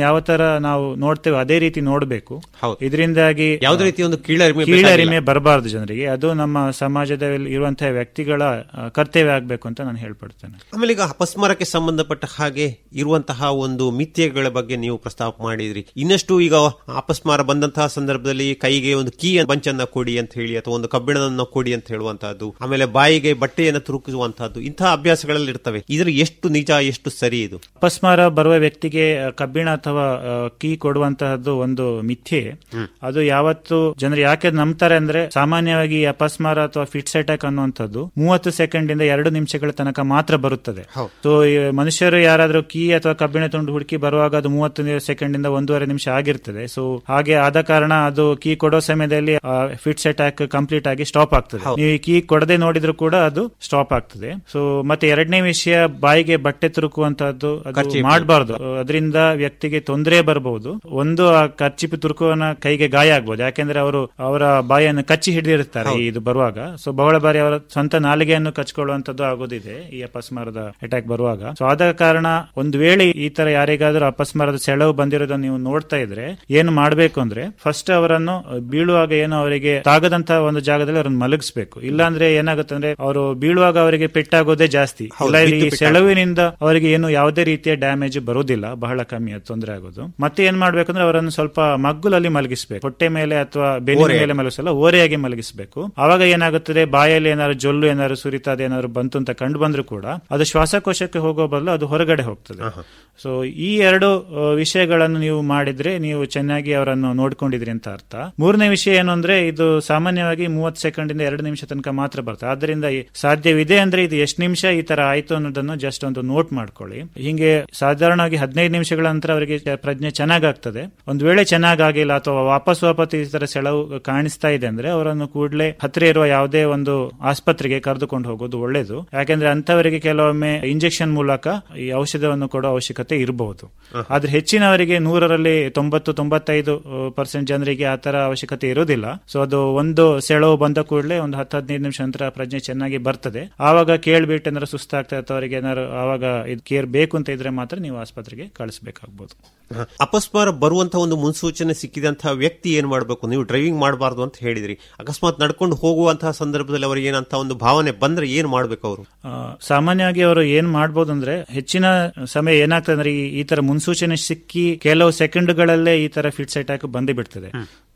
ಯಾವ ತರ ನಾವು ನೋಡ್ತೇವೆ ಅದೇ ರೀತಿ ನೋಡಬೇಕು ಹೌದು. ಇದರಿಂದಾಗಿ ಯಾವುದೇ ರೀತಿಯ ಒಂದು ಕೀಳರಿಮೆ ಕೀಳರಿಮೆ ಬರಬಾರದು ಜನರಿಗೆ ಅದು ನಮ್ಮ ಸಮಾಜದಲ್ಲಿ ಇರುವಂತಹ ವ್ಯಕ್ತಿಗಳ ಆ, ಕರ್ತವ್ಯ ಆಗಬೇಕು ಅಂತ ನಾನು ಹೇಳ್ಪಡ್ತೇನೆ ಆಮೇಲೆ ಈಗ ಅಪಸ್ಮಾರಕ್ಕೆ ಸಂಬಂಧಪಟ್ಟ ಹಾಗೆ ಇರುವಂತಹ ಒಂದು ಮಿಥ್ಯಗಳ ಬಗ್ಗೆ ನೀವು ಪ್ರಸ್ತಾಪ ಮಾಡಿದ್ರಿ ಇನ್ನಷ್ಟು ಈಗ ಅಪಸ್ಮಾರ ಬಂದಂತಹ ಸಂದರ್ಭದಲ್ಲಿ ಕೈಗೆ ಒಂದು ಕೀ ಬಂಚನ್ನ ಕೊಡಿ ಅಂತ ಹೇಳಿ ಅಥವಾ ಒಂದು ಕಬ್ಬಿಣವನ್ನು ಕೊಡಿ ಅಂತ ಹೇಳುವಂತಹದ್ದು ಆಮೇಲೆ ಬಾಯಿಗೆ ಬಟ್ಟೆಯನ್ನು ತುರುಕುವಂತಹದ್ದು ಇಂತಹ ಅಭ್ಯಾಸಗಳಲ್ಲಿ ಇರ್ತವೆ ಇದ್ರ ಎಷ್ಟು ನಿಜ ಎಷ್ಟು ಸರಿ ಇದು ಅಪಸ್ಮಾರ ಬರುವ ವ್ಯಕ್ತಿಗೆ ಆ, ಕಬ್ಬಿಣ ಅಥವಾ ಆ, ಕೀ ಕೊಡುವಂತಹದ್ದು ಒಂದು ಮಿಥ್ಯೆ ಅದು ಯಾವತ್ತು ಜನರು ಯಾಕೆ ನಂಬ್ತಾರೆ ಅಂದ್ರೆ ಸಾಮಾನ್ಯವಾಗಿ ಈ ಅಪಸ್ಮಾರ ಅಥವಾ ಫಿಟ್ಸ್ ಅಟ್ಯಾಕ್ ಅನ್ನುವಂಥದ್ದು ಮೂವತ್ತು ಸೆಕೆಂಡ್ ಇಂದ ಎರಡು ನಿಮಿಷಗಳ ತನಕ ಮಾತ್ರ ಬರುತ್ತದೆ ಸೊ ಮನುಷ್ಯರು ಯಾರಾದ್ರೂ ಕೀ ಅಥವಾ ಕಬ್ಬಿಣ ತುಂಡು ಹುಡುಕಿ ಬರುವಾಗ ಅದು ಮೂವತ್ತು ಸೆಕೆಂಡ್ ಇಂದ ಒಂದೂವರೆ ನಿಮಿಷ ಆಗಿರ್ತದೆ ಸೊ ಹಾಗೆ ಆದ ಕಾರಣ ಅದು ಕೀ ಕೊಡೋ ಸಮಯದಲ್ಲಿ ಫಿಟ್ಸ್ ಅಟ್ಯಾಕ್ ಕಂಪ್ಲೀಟ್ ಆಗಿ ಸ್ಟಾಪ್ ಆಗ್ತದೆ ನೀವು ಈ ಕೀ ಕೊಡದೆ ನೋಡಿದ್ರು ಕೂಡ ಅದು ಸ್ಟಾಪ್ ಆಗ್ತದೆ ಸೊ ಮತ್ತೆ ಎರಡನೇ ವಿಷಯ ಬಾಯಿಗೆ ಬಟ್ಟೆ ತುರುಕುವಂತಹದ್ದು ಅದು ಕರ್ಚೀಫ್. ಮಾಡಬಾರ್ದು ಅದರಿಂದ ವ್ಯಕ್ತಿಗೆ ತೊಂದರೆ ಬರಬಹುದು ಒಂದು ಆ ಕರ್ಚಿಪಿ ತುರುಕುವನ ಕೈಗೆ ಗಾಯ ಆಗ್ಬೋದು ಯಾಕೆಂದ್ರೆ ಅವರು ಅವರ ಬಾಯನ್ನು ಕಚ್ಚಿ ಹಿಡಿದಿರುತ್ತಾರೆ ಈ ಇದು ಬರುವಾಗ ಸೊ ಬಹಳ ಬಾರಿ ಅವರ ಸ್ವಂತ ನಾಲಿಗೆಯನ್ನು ಕಚ್ಕೊಳ್ಳುವಂತದ್ದು ಆಗೋದಿದೆ ಈ ಅಪಸ್ಮಾರದ ಅಟ್ಯಾಕ್ ಬರುವಾಗ ಸೊ ಆದ ಕಾರಣ ಒಂದು ವೇಳೆ ಈ ತರ ಯಾರಿಗಾದ್ರೂ ಅಪಸ್ಮಾರದ ಸೆಳವು ಬಂದಿರೋದನ್ನ ನೀವು ನೋಡ್ತಾ ಇದ್ರೆ ಏನು ಮಾಡಬೇಕು ಅಂದ್ರೆ ಫಸ್ಟ್ ಅವರನ್ನು ಅಹ್, ಬೀಳುವಾಗ ಏನು ಅವರಿಗೆ ತಾಗದಂತಹ ಒಂದು ಜಾಗದಲ್ಲಿ ಅವರನ್ನು ಮಲಗಿಸ್ಬೇಕು ಇಲ್ಲಾಂದ್ರೆ ಏನಾಗುತ್ತೆ ಅಂದ್ರೆ ಅವರು ಬೀಳುವಾಗ ಅವರಿಗೆ ಪೆಟ್ಟಾಗೋದೇ ಜಾಸ್ತಿ ಇಲ್ಲ ಇಲ್ಲಿ ಬಿದ್ದು ಸೆಳವಿನಿಂದ ಅವರಿಗೆ ಏನು ಯಾವುದೇ ರೀತಿಯ ಡ್ಯಾಮೇಜ್ ಬರುವುದಿಲ್ಲ ಬಹಳ ಕಮ್ಮಿ ಅದು ತೊಂದರೆ ಆಗೋದು ಮತ್ತೆ ಏನ್ ಮಾಡ್ಬೇಕಂದ್ರೆ ಅವರನ್ನು ಸ್ವಲ್ಪ ಮಗ್ಗುಲಲ್ಲಿ ಮಲಗಿಸ್ಬೇಕು ಹೊಟ್ಟೆ ಮೇಲೆ ಅಥವಾ ಬೆನ್ನಿನ ಮೇಲೆ ಮಲಗಿಸಲ್ಲ ಓರೆಯಾಗಿ ಮಲಗಿಸಬೇಕು ಅವಾಗ ಏನಾಗುತ್ತದೆ ಬಾಯಲ್ಲಿ ಏನಾದ್ರು ಜೊಲ್ಲು ಏನಾದ್ರು ಸುರಿತಾ ಏನಾದ್ರು ಬಂತು ಅಂತ ಕಂಡು ಬಂದ್ರು ಕೂಡ ಅದು ಶ್ವಾಸಕೋಶಕ್ಕೆ ಹೋಗೋ ಬದಲು ಅದು ಹೊರಗಡೆ ಹೋಗ್ತದೆ ಸೊ ಈ ಎರಡು ಆ, ವಿಷಯಗಳನ್ನು ನೀವು ಮಾಡಿದ್ರೆ ನೀವು ಚೆನ್ನಾಗಿ ಅವರನ್ನು ನೋಡ್ಕೊಂಡಿದ್ರಿ ಅಂತ ಅರ್ಥ ಮೂರನೇ ವಿಷಯ ಏನು ಅಂದ್ರೆ ಇದು ಸಾಮಾನ್ಯವಾಗಿ ಮೂವತ್ತು ಸೆಕೆಂಡ್ ಇಂದ ಎರಡು ನಿಮಿಷ ತನಕ ಮಾತ್ರ ಬರ್ತದೆ ಆದ್ರಿಂದ ಈ ಸಾಧ್ಯವಿದೆ ಅಂದ್ರೆ ಇದು ಎಷ್ಟು ನಿಮಿಷ ಈ ತರ ಆಯ್ತು ಅನ್ನೋದನ್ನು ಜಸ್ಟ್ ಒಂದು ನೋಟ್ ಮಾಡ್ಕೊಳ್ಳಿ ಹಿಂಗೆ ಸಾಧಾರಣವಾಗಿ ಹದಿನೈದು ನಿಮಿಷಗಳ ನಂತರ ಅವರಿಗೆ ಚ- ಪ್ರಜ್ಞೆ ಚೆನ್ನಾಗಾಗ್ತದೆ ಒಂದು ವೇಳೆ ಚೆನ್ನಾಗಾಗಿಲ್ಲ ಅಥವಾ ವಾಪಸ್ ವಾಪಸ್ ಈ ತರ ಸೆಳವು ಕಾಣಿಸ್ತಾ ಇದೆ ಅಂದ್ರೆ ಅವರನ್ನು ಕೂಡಲೇ ಹತ್ತಿರ ಇರುವ ಯಾವುದೇ ಒಂದು ಆಸ್ಪತ್ರೆಗೆ ಕರೆದುಕೊಂಡು ಹೋಗೋದು ಒಳ್ಳೇದು ಯಾಕೆಂದ್ರೆ ಅಂತವರಿಗೆ ಕೆಲವೊಮ್ಮೆ ಇಂಜೆಕ್ಷನ್ ಮೂಲಕ ಈ ಔಷಧವನ್ನು ಕೊಡೋ ಅವಶ್ಯಕತೆ ಇರಬಹುದು ಆದ್ರೆ ಹೆಚ್ಚಿನವರಿಗೆ ನೂರರಲ್ಲಿ ತೊಂಬತ್ತು ತೊಂಬತ್ತೈದು ಪರ್ಸೆಂಟ್ ಜನರಿಗೆ ಆ ತರ ಅವಶ್ಯಕತೆ ಇರೋದಿಲ್ಲ ಸೊ ಅದು ಒಂದು ಸೆಳವು ಬಂದ ಕೂಡಲೇ ಒಂದು ಹತ್ತು ಹದಿನೈದು ನಿಮಿಷ ನಂತರ ಪ್ರಜ್ಞೆ ಚೆನ್ನಾಗಿ ಬರ್ತದೆ ಆವಾಗ ಕೇಳ್ಬಿಟ್ಟು ಏನಾದ್ರು ಸುಸ್ತಾಗ್ತಾ ಅಥವಾ ಅವರಿಗೆ ಏನಾದ್ರು ಆವಾಗ ಇದು ಕೇರ್ ಬೇಕು ಅಂತ ಇದ್ರೆ ಮಾತ್ರ ನೀವು ಆಸ್ಪತ್ರೆಗೆ ಕಳಿಸಬೇಕಾಗ್ಬೋದು ಹ. ಅಪಸ್ಮಾರ ಬರುವಂತಹ ಒಂದು ಮುನ್ಸೂಚನೆ ಸಿಕ್ಕಿದಂತಹ ವ್ಯಕ್ತಿ ಏನ್ ಮಾಡಬೇಕು ನೀವು ಡ್ರೈವಿಂಗ್ ಮಾಡಬಾರ್ದು ಅಂತ ಹೇಳಿದ್ರಿ ಅಕಸ್ಮಾತ್ ನಡ್ಕೊಂಡು ಹೋಗುವಂತಹ ಸಂದರ್ಭದಲ್ಲಿ ಅವರಿಗೆ ಏನಂತ ಒಂದು ಭಾವನೆ ಬಂದ್ರೆ ಏನ್ ಮಾಡ್ಬೇಕು ಅವರು ಆ, ಸಾಮಾನ್ಯವಾಗಿ ಅವರು ಏನ್ ಮಾಡ್ಬೋದು ಅಂದ್ರೆ ಹೆಚ್ಚಿನ ಸಮಯ ಏನಾಗ್ತದೆ ಅಂದ್ರೆ ಈ- ಈ ತರ ಮುನ್ಸೂಚನೆ ಸಿಕ್ಕಿ ಕೆಲವು ಸೆಕೆಂಡ್ಗಳಲ್ಲೇ ಈ ತರ ಫಿಟ್ಸ್ ಅಟ್ಯಾಕ್ ಬಂದೇ ಬಿಡ್ತದೆ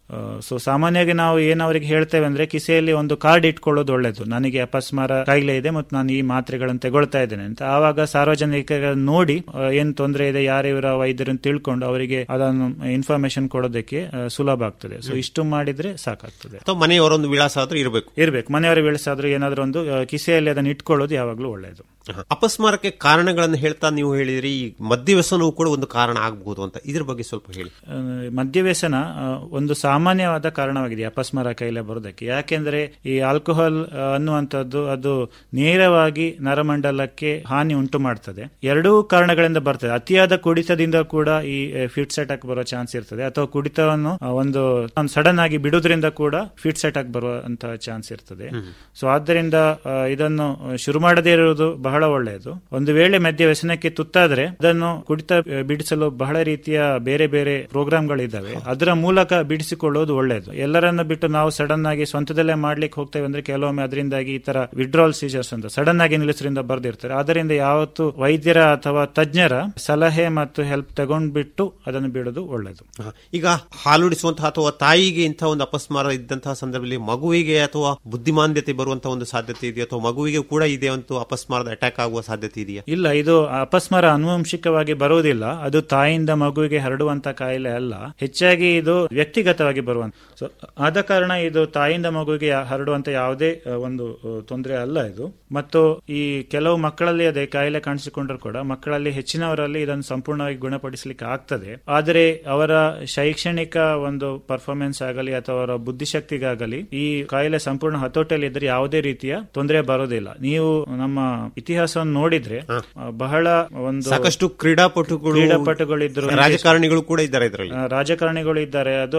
ಸೊ ಸಾಮಾನ್ಯವಾಗಿ ನಾವು ಏನ್ ಅವರಿಗೆ ಹೇಳ್ತೇವೆ ಅಂದ್ರೆ ಕಿಸೆಯಲ್ಲಿ ಒಂದು ಕಾರ್ಡ್ ಇಟ್ಕೊಳ್ಳೋದು ಒಳ್ಳೇದು ನನಗೆ ಅಪಸ್ಮಾರ ಕಾಯಿಲೆ ಇದೆ ಮತ್ತು ನಾನು ಈ ಮಾತ್ರೆಗಳನ್ನು ತಗೊಳ್ತಾ ಇದ್ದೇನೆ ಅಂತ ಆವಾಗ ಸಾರ್ವಜನಿಕರ ನೋಡಿ ಆ, ಏನ್ ತೊಂದರೆ ಇದೆ ಯಾರು ಇವರ ವೈದ್ಯರನ್ನು ತಿಳ್ಕೊಂಡು ಅವರಿಗೆ ಅದನ್ನು ಇನ್ಫಾರ್ಮೇಶನ್ ಕೊಡೋದಕ್ಕೆ ಆ, ಸುಲಭ ಆಗ್ತದೆ ಸೊ ಇಷ್ಟು ಮಾಡಿದ್ರೆ ಸಾಕಾಗ್ತದೆ ಅಥವಾ ಮನೆಯವರೊಂದು ವಿಳಾಸ ಆದ್ರೂ ಇರಬೇಕು ಇರ್ಬೇಕು ಮನೆಯವರ ಬೆಳೆಸಾದ್ರೂ ಏನಾದ್ರೂ ಒಂದು ಆ, ಕಿಸೆಯಲ್ಲಿ ಅದನ್ನು ಇಟ್ಕೊಳ್ಳೋದು ಯಾವಾಗಲೂ ಒಳ್ಳೆಯದು ಅಪಸ್ಮಾರಕ್ಕೆ ಕಾರಣಗಳನ್ನು ಹೇಳ್ತಾ ನೀವು ಹೇಳಿದ್ರಿ ಈ ಮದ್ಯವ್ಯಸನವು ಕೂಡ ಒಂದು ಕಾರಣ ಆಗಬಹುದು ಅಂತ ಇದ್ರ ಬಗ್ಗೆ ಸ್ವಲ್ಪ ಹೇಳಿ ಆ, ಮದ್ಯವ್ಯಸನ ಆ, ಒಂದು ಸಾಮಾನ್ಯವಾದ ಕಾರಣವಾಗಿದೆ ಈ ಅಪಸ್ಮಾರ ಕಾಯಿಲೆ ಬರೋದಕ್ಕೆ ಯಾಕೆಂದ್ರೆ ಈ ಆಲ್ಕೋಹಾಲ್ ಆ, ಅನ್ನುವಂಥದ್ದು ಅದು ನೇರವಾಗಿ ನರಮಂಡಲಕ್ಕೆ ಹಾನಿ ಉಂಟು ಮಾಡ್ತದೆ ಎರಡೂ ಕಾರಣಗಳಿಂದ ಬರ್ತದೆ ಅತಿಯಾದ ಕುಡಿತದಿಂದ ಕೂಡ ಈ ಫಿಟ್ಸ್ ಅಟ್ಯಾಕ್ ಬರೋ ಚಾನ್ಸ್ ಇರ್ತದೆ ಅಥವಾ ಕುಡಿತವನ್ನು ಆ, ಒಂದು ಸಡನ್ ಆಗಿ ಬಿಡುವುದರಿಂದ ಕೂಡ ಫಿಟ್ಸ್ ಅಟ್ಯಾಕ್ ಬರುವಂತಹ ಚಾನ್ಸ್ ಇರ್ತದೆ ಸೊ ಆದ್ದರಿಂದ ಆ, ಇದನ್ನು ಶುರು ಮಾಡದೇ ಇರುವುದು ಬಹಳ ಒಳ್ಳೆಯದು ಒಂದು ವೇಳೆ ಮದ್ಯ ವ್ಯಸನಕ್ಕೆ ತುತ್ತಾದ್ರೆ ಅದನ್ನು ಕುಡಿತ ಆ, ಬಿಡಿಸಲು ಬಹಳ ರೀತಿಯ ಬೇರೆ ಬೇರೆ ಪ್ರೋಗ್ರಾಮ್ಗಳಿದ್ದಾವೆ ಅದರ ಮೂಲಕ ಬಿಡಿಸಿಕೊಳ್ಳುವುದು ಒಳ್ಳೆಯದು ಎಲ್ಲರನ್ನು ಬಿಟ್ಟು ನಾವು ಸಡನ್ ಆಗಿ ಸ್ವಂತದಲ್ಲೇ ಮಾಡ್ಲಿಕ್ಕೆ ಹೋಗ್ತೇವೆ ಅಂದ್ರೆ ಕೆಲವೊಮ್ಮೆ ಅದರಿಂದಾಗಿ ಈ ತರ ವಿಡ್ರಾಲ್ ಸೀಜರ್ಸ್ ಅಂತ ಸಡನ್ ಆಗಿ ನಿಲ್ಲಿಸರಿಂದ ಬರ್ದಿರ್ತಾರೆ ಅದರಿಂದ ಯಾವತ್ತು ವೈದ್ಯರ ಅಥವಾ ತಜ್ಞರ ಸಲಹೆ ಮತ್ತು ಹೆಲ್ಪ್ ತಗೊಂಡ್ಬಿಟ್ಟು ಅದನ್ನು ಬಿಡೋದು ಒಳ್ಳೆಯದು ಹ. ಈಗ ಹಾಲುಡಿಸುವಂತಹ ಅಥವಾ ತಾಯಿಗೆ ಇಂತಹ ಒಂದು ಅಪಸ್ಮಾರ ಇದ್ದಂತಹ ಸಂದರ್ಭದಲ್ಲಿ ಮಗುವಿಗೆ ಅಥವಾ ಬುದ್ಧಿಮಾಂದ್ಯತೆ ಬರುವಂತಹ ಒಂದು ಸಾಧ್ಯತೆ ಇದೆಯಾ ಅಥವಾ ಮಗುವಿಗೆ ಕೂಡ ಇದೆ ಒಂದು ಅಪಸ್ಮಾರದ ಅಟ್ಯಾಕ್ ಆಗುವ ಸಾಧ್ಯತೆ ಇದೆಯಾ ಇಲ್ಲ ಇದು ಅಪಸ್ಮಾರ ಆನುವಂಶಿಕವಾಗಿ ಬರುವುದಿಲ್ಲ ಅದು ತಾಯಿಯಿಂದ ಮಗುವಿಗೆ ಹರಡುವಂತ ಕಾಯಿಲೆ ಅಲ್ಲ ಹೆಚ್ಚಾಗಿ ಇದು ವ್ಯಕ್ತಿಗತವಾಗಿ ಬರುವಂತ ಸೊ ಆದ ಕಾರಣ ಇದು ತಾಯಿಯಿಂದ ಮಗುವಿಗೆ ಯಾ- ಹರಡುವಂತ ಯಾವುದೇ ಆ, ಒಂದು ಆ, ತೊಂದರೆ ಅಲ್ಲ ಇದು ಮತ್ತು ಈ ಕೆಲವು ಮಕ್ಕಳಲ್ಲಿ ಅದೇ ಕಾಯಿಲೆ ಕಾಣಿಸಿಕೊಂಡ್ರು ಕೂಡ ಮಕ್ಕಳಲ್ಲಿ ಹೆಚ್ಚಿನವರಲ್ಲಿ ಇದನ್ನು ಸಂಪೂರ್ಣವಾಗಿ ಗುಣಪಡಿಸಲಿಕ್ಕೆ ಆಗ್ತದೆ ಆದರೆ ಅವರ ಶೈಕ್ಷಣಿಕ ಒಂದು ಪರ್ಫಾರ್ಮೆನ್ಸ್ ಆಗಲಿ ಅಥವಾ ಅವರ ಬುದ್ಧಿಶಕ್ತಿಗಾಗಲಿ ಈ ಕಾಯಿಲೆ ಸಂಪೂರ್ಣ ಹತೋಟಿಯಲ್ಲಿ ಇದ್ರೆ ಯಾವುದೇ ರೀತಿಯ ತೊಂದರೆ ಬರೋದಿಲ್ಲ ನೀವು ನಮ್ಮ ಇತಿಹಾಸವನ್ನು ನೋಡಿದ್ರೆ ಆ, ಬಹಳ ಒಂದು ಸಾಕಷ್ಟು ಕ್ರೀಡಾಪಟುಗಳು ಕ್ರೀಡಾಪಟುಗಳಿದ್ರು ರಾಜಕಾರಣಿಗಳು ಕೂಡ ಇದ್ದಾರೆ ಇದರಲ್ಲಿ ಆ, ರಾಜಕಾರಣಿಗಳು ಇದ್ದಾರೆ ಅದು ಅಲ್ಲ ವಿಜ್ಞಾನ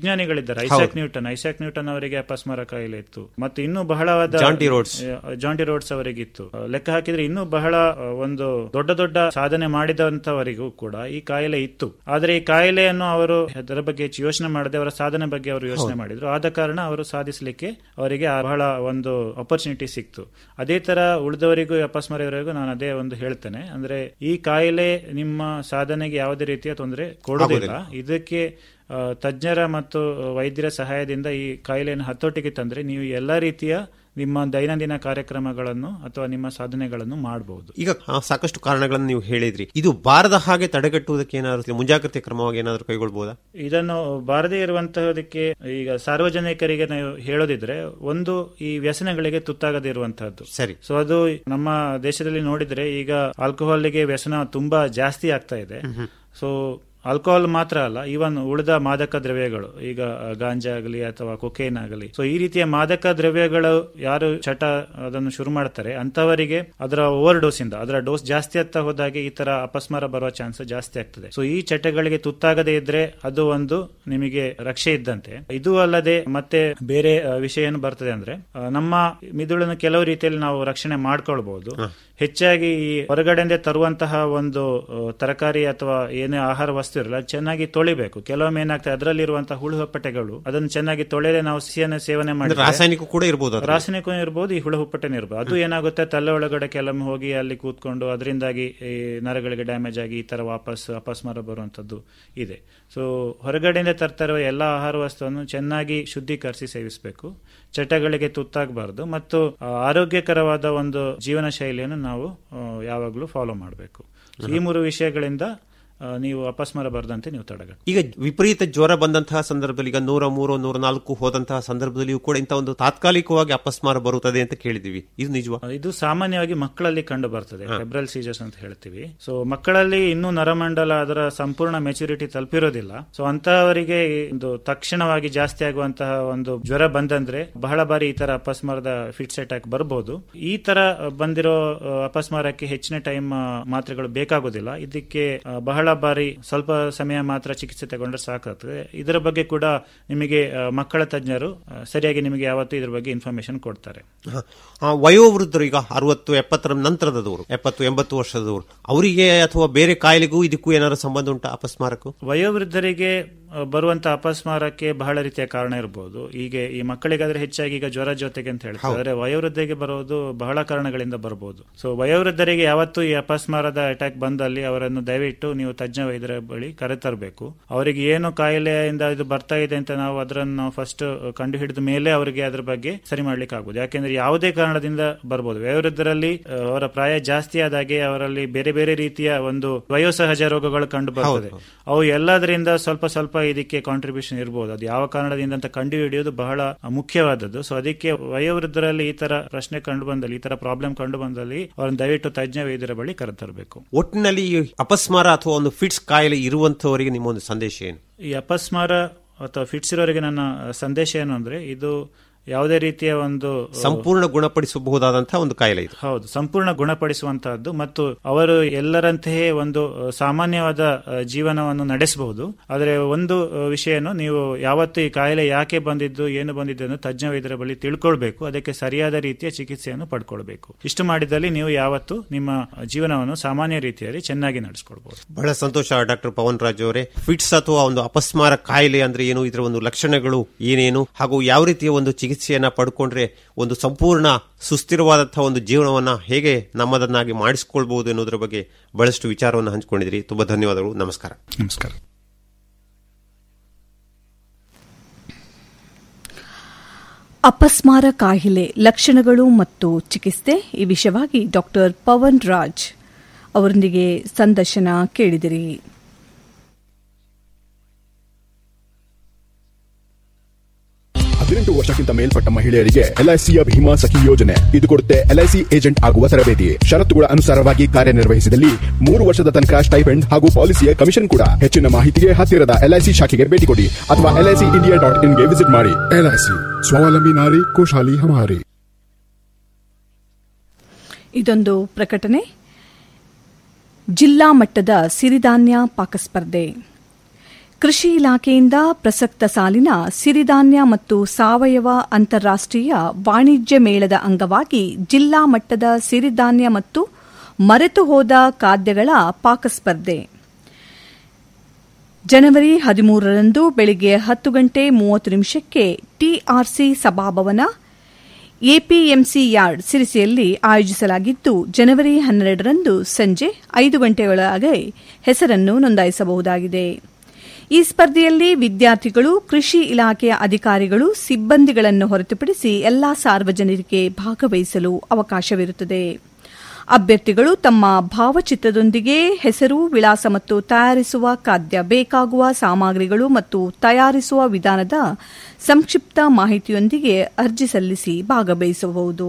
ವಿಜ್ಞಾನಿಗಳಿದ್ದಾರೆ ಐಸಾಕ್ ನ್ಯೂಟನ್ ಐಸಾಕ್ ನ್ಯೂಟನ್ ಅವರಿಗೆ ಅಪಸ್ಮಾರ ಕಾಯಿಲೆ ಇತ್ತು ಮತ್ತು ಇನ್ನೂ ಬಹಳವಾದ ಜಾಂಟಿ ರೋಡ್ಸ್. ಜಾಂಟಿ ರೋಡ್ಸ್ ಅವರಿಗಿತ್ತು ಅಹ್, ಲೆಕ್ಕ ಹಾಕಿದ್ರೆ ಇನ್ನೂ ಬಹಳ ಅಹ್, ಒಂದು ದೊಡ್ಡ ದೊಡ್ಡ ಸಾಧನೆ ಮಾಡಿದಂತವರಿಗೂ ಕೂಡ ಈ ಕಾಯಿಲೆ ಇತ್ತು ಆದ್ರೆ ಈ ಕಾಯಿಲೆಯನ್ನು ಅವರು ಅದರ ಬಗ್ಗೆ ಹೆಚ್ಚು ಯೋಚನೆ ಮಾಡದೆ ಅವರ ಸಾಧನೆ ಬಗ್ಗೆ ಅವರು ಯೋಚನೆ ಮಾಡಿದ್ರು ಆದ ಕಾರಣ ಅವರು ಸಾಧಿಸಲಿಕ್ಕೆ ಅವರಿಗೆ ಆ ಬಹಳ ಒಂದು ಅಪರ್ಚುನಿಟಿ ಸಿಕ್ತು ಅದೇ ತರ ಉಳಿದವರಿಗೂ ಅಪಸ್ಮಾರ ಇರೋರಿಗೂ ನಾನು ಅದೇ ಒಂದು ಹೇಳ್ತೇನೆ ಅಂದ್ರೆ ಈ ಕಾಯಿಲೆ ನಿಮ್ಮ ಸಾಧನೆಗೆ ಯಾವುದೇ ರೀತಿಯ ತೊಂದರೆ ಕೊಡೋದಿಲ್ಲ ಇದಕ್ಕೆ ಆ, ತಜ್ಞರ ಮತ್ತು ವೈದ್ಯರ ಸಹಾಯದಿಂದ ಈ ಕಾಯಿಲೆಯನ್ನು ಹತೋಟಿಗೆ ತಂದ್ರೆ ನೀವು ಎಲ್ಲಾ ರೀತಿಯ ನಿಮ್ಮ ದೈನಂದಿನ ಕಾರ್ಯಕ್ರಮಗಳನ್ನು ಅಥವಾ ನಿಮ್ಮ ಸಾಧನೆಗಳನ್ನು ಮಾಡಬಹುದು ಈಗ ಆ, ಸಾಕಷ್ಟು ಕಾರಣಗಳನ್ನು ನೀವು ಹೇಳಿದ್ರಿ ಇದು ಬಾರದ ಹಾಗೆ ತಡೆಗಟ್ಟುವುದಕ್ಕೆ ಏನಾದ್ರು ಮುಂಜಾಗ್ರತೆ ಕ್ರಮವಾಗಿ ಏನಾದರೂ ಕೈಗೊಳ್ಬಹುದಾ ಇದನ್ನು ಬಾರದೇ ಇರುವಂತಹದಕ್ಕೆ ಈಗ ಸಾರ್ವಜನಿಕರಿಗೆ ನಾವು ಹೇಳೋದಿದ್ರೆ ಒಂದು ಈ ವ್ಯಸನಗಳಿಗೆ ತುತ್ತಾಗದೇ ಇರುವಂತಹದ್ದು ಸರಿ ಸೊ ಅದು ನಮ್ಮ ದೇಶದಲ್ಲಿ ನೋಡಿದ್ರೆ ಈಗ ಆಲ್ಕೋಹಾಲ್ಗೆ ವ್ಯಸನ ತುಂಬಾ ಜಾಸ್ತಿ ಆಗ್ತಾ ಇದೆ ಸೊ ಆಲ್ಕೋಹಾಲ್ ಮಾತ್ರ ಅಲ್ಲ ಈವನ್ ಉಳಿದ ಮಾದಕ ದ್ರವ್ಯಗಳು ಈಗ ಗಾಂಜಾ ಆಗಲಿ ಅಥವಾ ಕೊಕೇನ್ ಆಗಲಿ ಸೊ ಈ ರೀತಿಯ ಮಾದಕ ದ್ರವ್ಯಗಳು ಯಾರು ಚಟ ಅದನ್ನು ಶುರು ಮಾಡ್ತಾರೆ ಅಂತವರಿಗೆ ಅದರ ಓವರ್ ಡೋಸ್ ಇಂದ ಅದರ ಡೋಸ್ ಜಾಸ್ತಿ ಆಗ್ತಾ ಹೋದಾಗೆ ಈ ತರ ಅಪಸ್ಮಾರ ಬರುವ ಚಾನ್ಸ್ ಜಾಸ್ತಿ ಆಗ್ತದೆ ಸೊ ಈ ಚಟಗಳಿಗೆ ತುತ್ತಾಗದೇ ಇದ್ರೆ ಅದು ಒಂದು ನಿಮಗೆ ರಕ್ಷೆ ಇದ್ದಂತೆ ಇದು ಅಲ್ಲದೆ ಮತ್ತೆ ಬೇರೆ ಆ, ವಿಷಯ ಏನು ಬರ್ತದೆ ಅಂದ್ರೆ ಆ, ನಮ್ಮ ಮಿದುಳನ್ನು ಕೆಲವು ರೀತಿಯಲ್ಲಿ ನಾವು ರಕ್ಷಣೆ ಮಾಡ್ಕೊಳ್ಬಹುದು ಹೆಚ್ಚಾಗಿ ಈ ಹೊರಗಡೆಯಿಂದ ತರುವಂತಹ ಒಂದು ಆ, ತರಕಾರಿ ಅಥವಾ ಏನೇ ಆಹಾರ ವಸ್ತು ಇರಲ್ಲ ಅದು ಚೆನ್ನಾಗಿ ತೊಳಿಬೇಕು ಕೆಲವೊಮ್ಮೆ ಏನಾಗ್ತದೆ ಅದರಲ್ಲಿರುವಂತಹ ಹುಳು ಹುಪ್ಪಟೆಗಳು ಅದನ್ನು ಚೆನ್ನಾಗಿ ತೊಳೆದೇ ನಾವು ಸಿಹಿಯನ್ನು ಸೇವನೆ ಅಂದ್ರೆ ಮಾಡಿದ್ರೆ ರಾಸಾಯನಿಕ ಕೂಡ ಇರಬಹುದು ಅದು ರಾಸಾಯನಿಕ ಇರ್ಬೋದು ಈ ಹುಳು ಹುಪ್ಪಟೆನೂ ಇರ್ಬೋದು ಅದು ಏನಾಗುತ್ತೆ ತಲೆ ಒಳಗಡೆ ಕೆಲವೊಮ್ಮೆ ಹೋಗಿ ಅಲ್ಲಿ ಕೂತ್ಕೊಂಡು ಅದರಿಂದಾಗಿ ಈ ನರಗಳಿಗೆ ಡ್ಯಾಮೇಜ್ ಆಗಿ ಈ ತರ ವಾಪಸ್ ಅಪಸ್ಮಾರ ಬರುವಂತದ್ದು ಇದೆ ಸೊ ಹೊರಗಡೆಯಿಂದ ತರ್ತಾ ಇರುವ ಎಲ್ಲ ಆಹಾರ ವಸ್ತುವನ್ನು ಚೆನ್ನಾಗಿ ಶುದ್ಧೀಕರಿಸಿ ಸೇವಿಸಬೇಕು ಚಟಗಳಿಗೆ ತುತ್ತಾಗಬಾರದು ಮತ್ತು ಆ, ಆರೋಗ್ಯಕರವಾದ ಒಂದು ಜೀವನ ಶೈಲಿಯನ್ನು ನಾವು ಆ, ಯಾವಾಗಲೂ ಫಾಲೋ ಮಾಡಬೇಕು ಈ ಮೂರು ವಿಷಯಗಳಿಂದ ಆ, ನೀವು ಅಪಸ್ಮಾರ ಬರದಂತೆ ನೀವು ತಡೆಗಟ್ಟಿ ಈಗ ವಿಪರೀತ ಜ್ವರ ಬಂದಂತಹ ಸಂದರ್ಭದಲ್ಲಿ ಈಗ ನೂರ ಮೂರು ನೂರ ನಾಲ್ಕು ಹೋದಂತಹ ಸಂದರ್ಭದಲ್ಲಿಯೂ ಕೂಡ ಇಂಥ ಒಂದು ತಾತ್ಕಾಲಿಕವಾಗಿ ಅಪಸ್ಮಾರ ಬರುತ್ತದೆ ಅಂತ ಕೇಳಿದೀವಿ ಇದು ನಿಜವಾ ಇದು ಸಾಮಾನ್ಯವಾಗಿ ಮಕ್ಕಳಲ್ಲಿ ಕಂಡು ಬರ್ತದೆ ಫೆಬ್ರಲ್ ಸೀಜರ್ಸ್ ಅಂತ ಹೇಳ್ತೀವಿ ಸೊ ಮಕ್ಕಳಲ್ಲಿ ಇನ್ನೂ ನರಮಂಡಲ ಅದರ ಸಂಪೂರ್ಣ ಮೆಚುರಿಟಿ ತಲುಪಿರೋದಿಲ್ಲ ಸೊ ಅಂತವರಿಗೆ ಈ ಒಂದು ತಕ್ಷಣವಾಗಿ ಜಾಸ್ತಿ ಆಗುವಂತಹ ಒಂದು ಜ್ವರ ಬಂದಂದ್ರೆ ಬಹಳ ಬಾರಿ ಈ ತರ ಅಪಸ್ಮಾರದ ಫಿಟ್ಸ್ ಅಟ್ಯಾಕ್ ಬರಬಹುದು ಈ ತರ ಬಂದಿರೋ ಆ, ಅಪಸ್ಮಾರಕ್ಕೆ ಹೆಚ್ಚಿನ ಟೈಮ್ ಮಾತ್ರೆಗಳು ಬೇಕಾಗೋದಿಲ್ಲ ಇದಕ್ಕೆ ಆ, ಬಹಳ ಬಾರಿ ಸ್ವಲ್ಪ ಸಮಯ ಮಾತ್ರ ಚಿಕಿತ್ಸೆ ತಗೊಂಡ್ರೆ ಸಾಕಾಗ್ತದೆ ಇದರ ಬಗ್ಗೆ ಕೂಡ ನಿಮಗೆ ಆ, ಮಕ್ಕಳ ತಜ್ಞರು ಆ, ಸರಿಯಾಗಿ ನಿಮಗೆ ಯಾವತ್ತೂ ಇದ್ರ ಬಗ್ಗೆ ಇನ್ಫಾರ್ಮೇಶನ್ ಕೊಡ್ತಾರೆ ಹ. ಆ, ವಯೋವೃದ್ಧರು ಈಗ ಅರವತ್ತು ಎಪ್ಪತ್ತರ ನಂತರದವರು ಎಪ್ಪತ್ತು ಎಂಬತ್ತು ವರ್ಷದವರು ಅವರಿಗೆ ಅಥವಾ ಬೇರೆ ಕಾಯಿಲೆಗೂ ಇದಕ್ಕೂ ಏನಾದ್ರು ಸಂಬಂಧ ಉಂಟಾ ಅಪಸ್ಮಾರಕ್ಕೂ ವಯೋವೃದ್ಧರಿಗೆ ಅ, ಬರುವಂತ ಅಪಸ್ಮಾರಕ್ಕೆ ಬಹಳ ರೀತಿಯ ಕಾರಣ ಇರಬಹುದು ಹೀಗೆ ಈ ಮಕ್ಕಳಿಗಾದ್ರೆ ಹೆಚ್ಚಾಗಿ ಈಗ ಜ್ವರ ಜೊತೆಗೆ ಅಂತ ಹೇಳ್ತಾರೆ ಆದ್ರೆ ವಯೋವೃದ್ಧರಿಗೆ ಬರೋದು ಬಹಳ ಕಾರಣಗಳಿಂದ ಬರಬಹುದು ಸೊ ವಯೋವೃದ್ಧರಿಗೆ ಯಾವತ್ತೂ ಈ ಅಪಸ್ಮಾರದ ಅಟ್ಯಾಕ್ ಬಂದಲ್ಲಿ ಅವರನ್ನು ದಯವಿಟ್ಟು ನೀವು ತಜ್ಞ ವೈದ್ಯರ ಬಳಿ ಕರೆತರಬೇಕು ಅವರಿಗೆ ಏನು ಕಾಯಿಲೆಯಿಂದ ಇದು ಬರ್ತಾ ಇದೆ ಅಂತ ನಾವು ಅದರನ್ನು ನಾವು ಫಸ್ಟ್ ಕಂಡು ಹಿಡಿದ ಮೇಲೆ ಅವರಿಗೆ ಅದ್ರ ಬಗ್ಗೆ ಸರಿ ಮಾಡ್ಲಿಕ್ಕೆ ಆಗುದು ಯಾಕೆಂದ್ರೆ ಯಾವುದೇ ಕಾರಣದಿಂದ ಬರ್ಬೋದು ವಯೋವೃದ್ಧರಲ್ಲಿ ಅ, ಅವರ ಪ್ರಾಯ ಜಾಸ್ತಿ ಆದಾಗೆ ಅವರಲ್ಲಿ ಬೇರೆ ಬೇರೆ ರೀತಿಯ ಒಂದು ವಯೋಸಹಜ ರೋಗಗಳು ಕಂಡು ಬರ್ತದೆ ಅವು ಎಲ್ಲದರಿಂದ ಸ್ವಲ್ಪ ಸ್ವಲ್ಪ ಇದಕ್ಕೆ ಕಾಂಟ್ರಿಬ್ಯೂಷನ್ ಇರಬಹುದು ಅದು ಯಾವ ಕಾರಣದಿಂದ ಅಂತ ಕಂಡು ಹಿಡಿಯೋದು ಬಹಳ ಮುಖ್ಯವಾದದ್ದು ಸೊ ಅದಕ್ಕೆ ವಯೋವೃದ್ಧರಲ್ಲಿ ಈ ತರ ಪ್ರಶ್ನೆ ಕಂಡು ಬಂದಲ್ಲಿ ಈ ತರ ಪ್ರಾಬ್ಲಮ್ ಕಂಡು ಬಂದಲ್ಲಿ ಅವರನ್ನು ದಯವಿಟ್ಟು ತಜ್ಞ ವೈದ್ಯರ ಬಳಿ ಕರೆತರಬೇಕು ಒಟ್ಟಿನಲ್ಲಿ ಈ ಅಪಸ್ಮಾರ ಅಥವಾ ಒಂದು ಫಿಟ್ಸ್ ಕಾಯಿಲೆ ಇರುವಂತವರಿಗೆ ನಿಮ್ಮ ಒಂದು ಸಂದೇಶ ಏನು ಈ ಅಪಸ್ಮಾರ ಅಥವಾ ಫಿಟ್ಸ್ ಇರೋರಿಗೆ ನನ್ನ ಸಂದೇಶ ಏನು ಅಂದ್ರೆ ಇದು ಯಾವುದೇ ರೀತಿಯ ಒಂದು ಸಂಪೂರ್ಣ ಗುಣಪಡಿಸಬಹುದಾದಂತಹ ಒಂದು ಕಾಯಿಲೆ ಇದು ಹೌದು ಸಂಪೂರ್ಣ ಗುಣಪಡಿಸುವಂತಹದ್ದು ಮತ್ತು ಅವರು ಎಲ್ಲರಂತೆಯೇ ಒಂದು ಅ, ಸಾಮಾನ್ಯವಾದ ಅ, ಜೀವನವನ್ನು ನಡೆಸಬಹುದು ಆದರೆ ಒಂದು ಅ, ವಿಷಯನು ನೀವು ಯಾವತ್ತು ಈ ಕಾಯಿಲೆ ಯಾಕೆ ಬಂದಿದ್ದು ಏನು ಬಂದಿದ್ದು ಎಂದು ತಜ್ಞ ವೈದ್ಯರ ಬಳಿ ತಿಳ್ಕೊಳ್ಬೇಕು ಅದಕ್ಕೆ ಸರಿಯಾದ ರೀತಿಯ ಚಿಕಿತ್ಸೆಯನ್ನು ಪಡ್ಕೊಳ್ಬೇಕು ಇಷ್ಟು ಮಾಡಿದಲ್ಲಿ ನೀವು ಯಾವತ್ತು ನಿಮ್ಮ ಜೀವನವನ್ನು ಸಾಮಾನ್ಯ ರೀತಿಯಲ್ಲಿ ಚೆನ್ನಾಗಿ ನಡೆಸ್ಕೊಳ್ಬಹುದು ಬಹಳ ಸಂತೋಷ ಡಾಕ್ಟರ್ ಪವನ್ ರಾಜ್ ಅವರೇ ಫಿಟ್ಸ್ ಅಥವಾ ಒಂದು ಅಪಸ್ಮಾರ ಕಾಯಿಲೆ ಅಂದ್ರೆ ಏನು ಇದರ ಒಂದು ಲಕ್ಷಣಗಳು ಏನೇನು ಹಾಗೂ ಯಾವ ರೀತಿಯ ಒಂದು ಚಿಕಿತ್ಸೆಯನ್ನ ಪಡ್ಕೊಂಡ್ರೆ ಒಂದು ಸಂಪೂರ್ಣ ಸುಸ್ಥಿರವಾದಂತಹ ಒಂದು ಜೀವನವನ್ನ ಹೇಗೆ ನಮ್ಮದನ್ನಾಗಿ ಮಾಡಿಸಿಕೊಳ್ಬಹುದು ಎನ್ನುವುದರ ಬಗ್ಗೆ ಬಹಳಷ್ಟು ವಿಚಾರವನ್ನು ಹಂಚಿಕೊಂಡಿದ್ರಿ ತುಂಬಾ ಧನ್ಯವಾದಗಳು ನಮಸ್ಕಾರ ನಮಸ್ಕಾರ ಅಪಸ್ಮಾರ ಕಾಯಿಲೆ ಲಕ್ಷಣಗಳು ಮತ್ತು ಚಿಕಿತ್ಸೆ ಈ ವಿಷಯವಾಗಿ ಡಾಕ್ಟರ್ ಪವನ್ ರಾಜ್ ಅವರೊಂದಿಗೆ ಸಂದರ್ಶನ ಕೇಳಿದಿರಿ ಹದಿನೆಂಟು ವರ್ಷಕ್ಕಿಂತ ಮೇಲ್ಪಟ್ಟ ಮಹಿಳೆಯರಿಗೆ ಎಲ್ಐಸಿಯ ಭೀಮಾ ಸಖಿ ಯೋಜನೆ ಇದು ಕೊಡುತ್ತೆ ಎಲ್ಐಸಿ ಏಜೆಂಟ್ ಆಗುವ ತರಬೇತಿ ಷರತ್ತುಗಳ ಅನುಸಾರವಾಗಿ ಕಾರ್ಯನಿರ್ವಹಿಸಿದಲ್ಲಿ ಮೂರು ವರ್ಷದ ತನಕ ಸ್ಟೈಪೆಂಡ್ ಹಾಗೂ ಪಾಲಿಸಿಯ ಕಮಿಷನ್ ಕೂಡ ಹೆಚ್ಚಿನ ಮಾಹಿತಿಗೆ ಹತ್ತಿರದ ಎಲ್ಐಸಿ ಶಾಖೆಗೆ ಭೇಟಿ ಕೊಡಿ ಅಥವಾ ಎಲ್ಐಸಿ ಇಂಡಿಯಾ ಡಾಟ್ ಇನ್ಗೆ ವಿಸಿಟ್ ಮಾಡಿ ಎಲ್ಐಸಿ ಸ್ವಾವಲಂಬಿ ನಾರಿ ಖುಷಾಲಿ ಹಮಾರಿ ಇದೊಂದು ಪ್ರಕಟಣೆ ಜಿಲ್ಲಾ ಮಟ್ಟದ ಸಿರಿಧಾನ್ಯ ಪಾಕಸ್ಪರ್ಧೆ ಕೃಷಿ ಇಲಾಖೆಯಿಂದ ಪ್ರಸಕ್ತ ಸಾಲಿನ ಸಿರಿಧಾನ್ಯ ಮತ್ತು ಸಾವಯವ ಅಂತಾರಾಷ್ಟೀಯ ವಾಣಿಜ್ಯ ಮೇಳದ ಅಂಗವಾಗಿ ಜಿಲ್ಲಾ ಮಟ್ಟದ ಸಿರಿಧಾನ್ಯ ಮತ್ತು ಮರೆತು ಹೋದ ಖಾದ್ಯಗಳ ಪಾಕಸ್ಪರ್ಧೆ ಜನವರಿ ಹದಿಮೂರರಂದು ಬೆಳಗ್ಗೆ ಹತ್ತು ಗಂಟೆ ಮೂವತ್ತು ನಿಮಿಷಕ್ಕೆ ಟಿಆರ್ಸಿ ಸಭಾಭವನ ಎಪಿಎಂಸಿ ಯಾರ್ಡ್ ಸಿರಿಸಿಯಲ್ಲಿ ಆಯೋಜಿಸಲಾಗಿದ್ದು ಜನವರಿ ಹನ್ನೆರಡರಂದು ಸಂಜೆ ಐದು ಗಂಟೆಯೊಳಗೆ ಹೆಸರನ್ನು ನೋಂದಾಯಿಸಬಹುದಾಗಿದೆ ಈ ಸ್ಪರ್ಧೆಯಲ್ಲಿ ವಿದ್ಯಾರ್ಥಿಗಳು ಕೃಷಿ ಇಲಾಖೆಯ ಅಧಿಕಾರಿಗಳು ಸಿಬ್ಬಂದಿಗಳನ್ನು ಹೊರತುಪಡಿಸಿ ಎಲ್ಲಾ ಸಾರ್ವಜನಿಕರಿಗೆ ಭಾಗವಹಿಸಲು ಅವಕಾಶವಿರುತ್ತದೆ ಅಭ್ಯರ್ಥಿಗಳು ತಮ್ಮ ಭಾವಚಿತ್ರದೊಂದಿಗೆ ಹೆಸರು ವಿಳಾಸ ಮತ್ತು ತಯಾರಿಸುವ ಖಾದ್ಯ ಬೇಕಾಗುವ ಸಾಮಗ್ರಿಗಳು ಮತ್ತು ತಯಾರಿಸುವ ವಿಧಾನದ ಸಂಕ್ಷಿಪ್ತ ಮಾಹಿತಿಯೊಂದಿಗೆ ಅರ್ಜಿ ಸಲ್ಲಿಸಿ ಭಾಗವಹಿಸಬಹುದು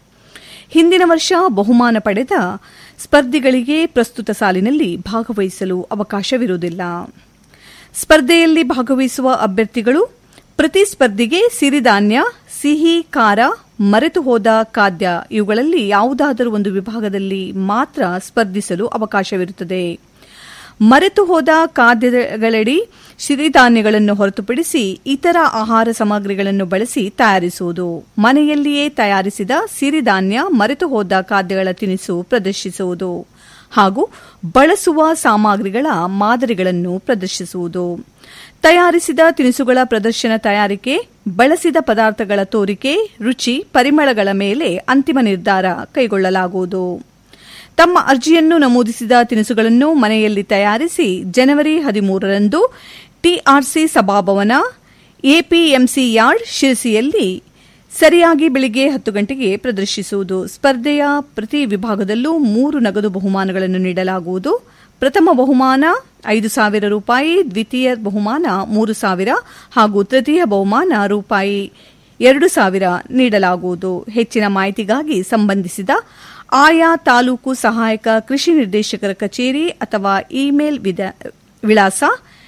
ಹಿಂದಿನ ವರ್ಷ ಬಹುಮಾನ ಪಡೆದ ಸ್ಪರ್ಧಿಗಳಿಗೆ ಪ್ರಸ್ತುತ ಸಾಲಿನಲ್ಲಿ ಭಾಗವಹಿಸಲು ಅವಕಾಶವಿರುವುದಿಲ್ಲ ಸ್ಪರ್ಧೆಯಲ್ಲಿ ಭಾಗವಹಿಸುವ ಅಭ್ಯರ್ಥಿಗಳು ಪ್ರತಿ ಸ್ಪರ್ಧಿಗೆ ಸಿರಿಧಾನ್ಯ ಸಿಹಿ ಖಾರ ಮರೆತು ಹೋದ ಖಾದ್ಯ ಇವುಗಳಲ್ಲಿ ಯಾವುದಾದರೂ ಒಂದು ವಿಭಾಗದಲ್ಲಿ ಮಾತ್ರ ಸ್ಪರ್ಧಿಸಲು ಅವಕಾಶವಿರುತ್ತದೆ ಮರೆತು ಹೋದ ಖಾದ್ಯಗಳಡಿ ಸಿರಿಧಾನ್ಯಗಳನ್ನು ಹೊರತುಪಡಿಸಿ ಇತರ ಆಹಾರ ಸಾಮಗ್ರಿಗಳನ್ನು ಬಳಸಿ ತಯಾರಿಸುವುದು ಮನೆಯಲ್ಲಿಯೇ ತಯಾರಿಸಿದ ಸಿರಿಧಾನ್ಯ ಮರೆತು ಹೋದ ಖಾದ್ಯಗಳ ತಿನಿಸು ಪ್ರದರ್ಶಿಸುವುದು ಹಾಗೂ ಬಳಸುವ ಸಾಮಗ್ರಿಗಳ ಮಾದರಿಗಳನ್ನು ಪ್ರದರ್ಶಿಸುವುದು ತಯಾರಿಸಿದ ತಿನಿಸುಗಳ ಪ್ರದರ್ಶನ ತಯಾರಿಕೆ ಬಳಸಿದ ಪದಾರ್ಥಗಳ ತೋರಿಕೆ ರುಚಿ ಪರಿಮಳಗಳ ಮೇಲೆ ಅಂತಿಮ ನಿರ್ಧಾರ ಕೈಗೊಳ್ಳಲಾಗುವುದು ತಮ್ಮ ಅರ್ಜಿಯನ್ನು ನಮೂದಿಸಿದ ತಿನಿಸುಗಳನ್ನು ಮನೆಯಲ್ಲಿ ತಯಾರಿಸಿ ಜನವರಿ ಹದಿಮೂರರಂದು ಟಿಆರ್ಸಿ ಸಭಾಭವನ ಎಪಿಎಂಸಿ ಯಾರ್ಡ್ ಶಿರಸಿಯಲ್ಲಿ ಸರಿಯಾಗಿ ಬೆಳಿಗ್ಗೆ ಹತ್ತು ಗಂಟೆಗೆ ಪ್ರದರ್ಶಿಸುವುದು ಸ್ಪರ್ಧೆಯ ಪ್ರತಿ ವಿಭಾಗದಲ್ಲೂ ಮೂರು ನಗದು ಬಹುಮಾನಗಳನ್ನು ನೀಡಲಾಗುವುದು ಪ್ರಥಮ ಬಹುಮಾನ ಐದು ಸಾವಿರ ರೂಪಾಯಿ ದ್ವಿತೀಯ ಬಹುಮಾನ ಮೂರು ಸಾವಿರ ಹಾಗೂ ತೃತೀಯ ಬಹುಮಾನ ರೂಪಾಯಿ ಎರಡು ಸಾವಿರ ನೀಡಲಾಗುವುದು ಹೆಚ್ಚಿನ ಮಾಹಿತಿಗಾಗಿ ಸಂಬಂಧಿಸಿದ ಆಯಾ ತಾಲೂಕು ಸಹಾಯಕ ಕೃಷಿ ನಿರ್ದೇಶಕರ ಕಚೇರಿ ಅಥವಾ ಇಮೇಲ್ ವಿಳಾಸ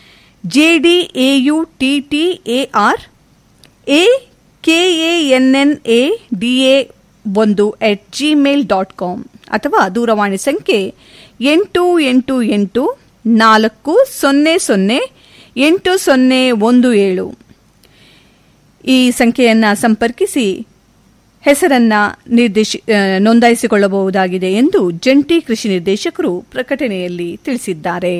ಜೆಡಿಎಯುಟಿಟಿಎಆರ್ ಎ ಕೆಎಎನ್ಎನ್ಎ ಡಿಎ ಒಂದು ಎಟ್ ಜಿಮೇಲ್ ಡಾಟ್ ಕಾಮ್ ಅಥವಾ ದೂರವಾಣಿ ಸಂಖ್ಯೆ ಎಂಟು ಎಂಟು ಎಂಟು ನಾಲ್ಕು ಸೊನ್ನೆ ಸೊನ್ನೆ ಎಂಟು ಸೊನ್ನೆ ಒಂದು ಏಳು ಈ ಸಂಖ್ಯೆಯನ್ನು ಸಂಪರ್ಕಿಸಿ ಹೆಸರನ್ನ ನಿರ್ದೇಶಿ ನೋಂದಾಯಿಸಿಕೊಳ್ಳಬಹುದಾಗಿದೆ ಎಂದು ಜಂಟಿ ಕೃಷಿ ನಿರ್ದೇಶಕರು ಪ್ರಕಟಣೆಯಲ್ಲಿ ತಿಳಿಸಿದ್ದಾರೆ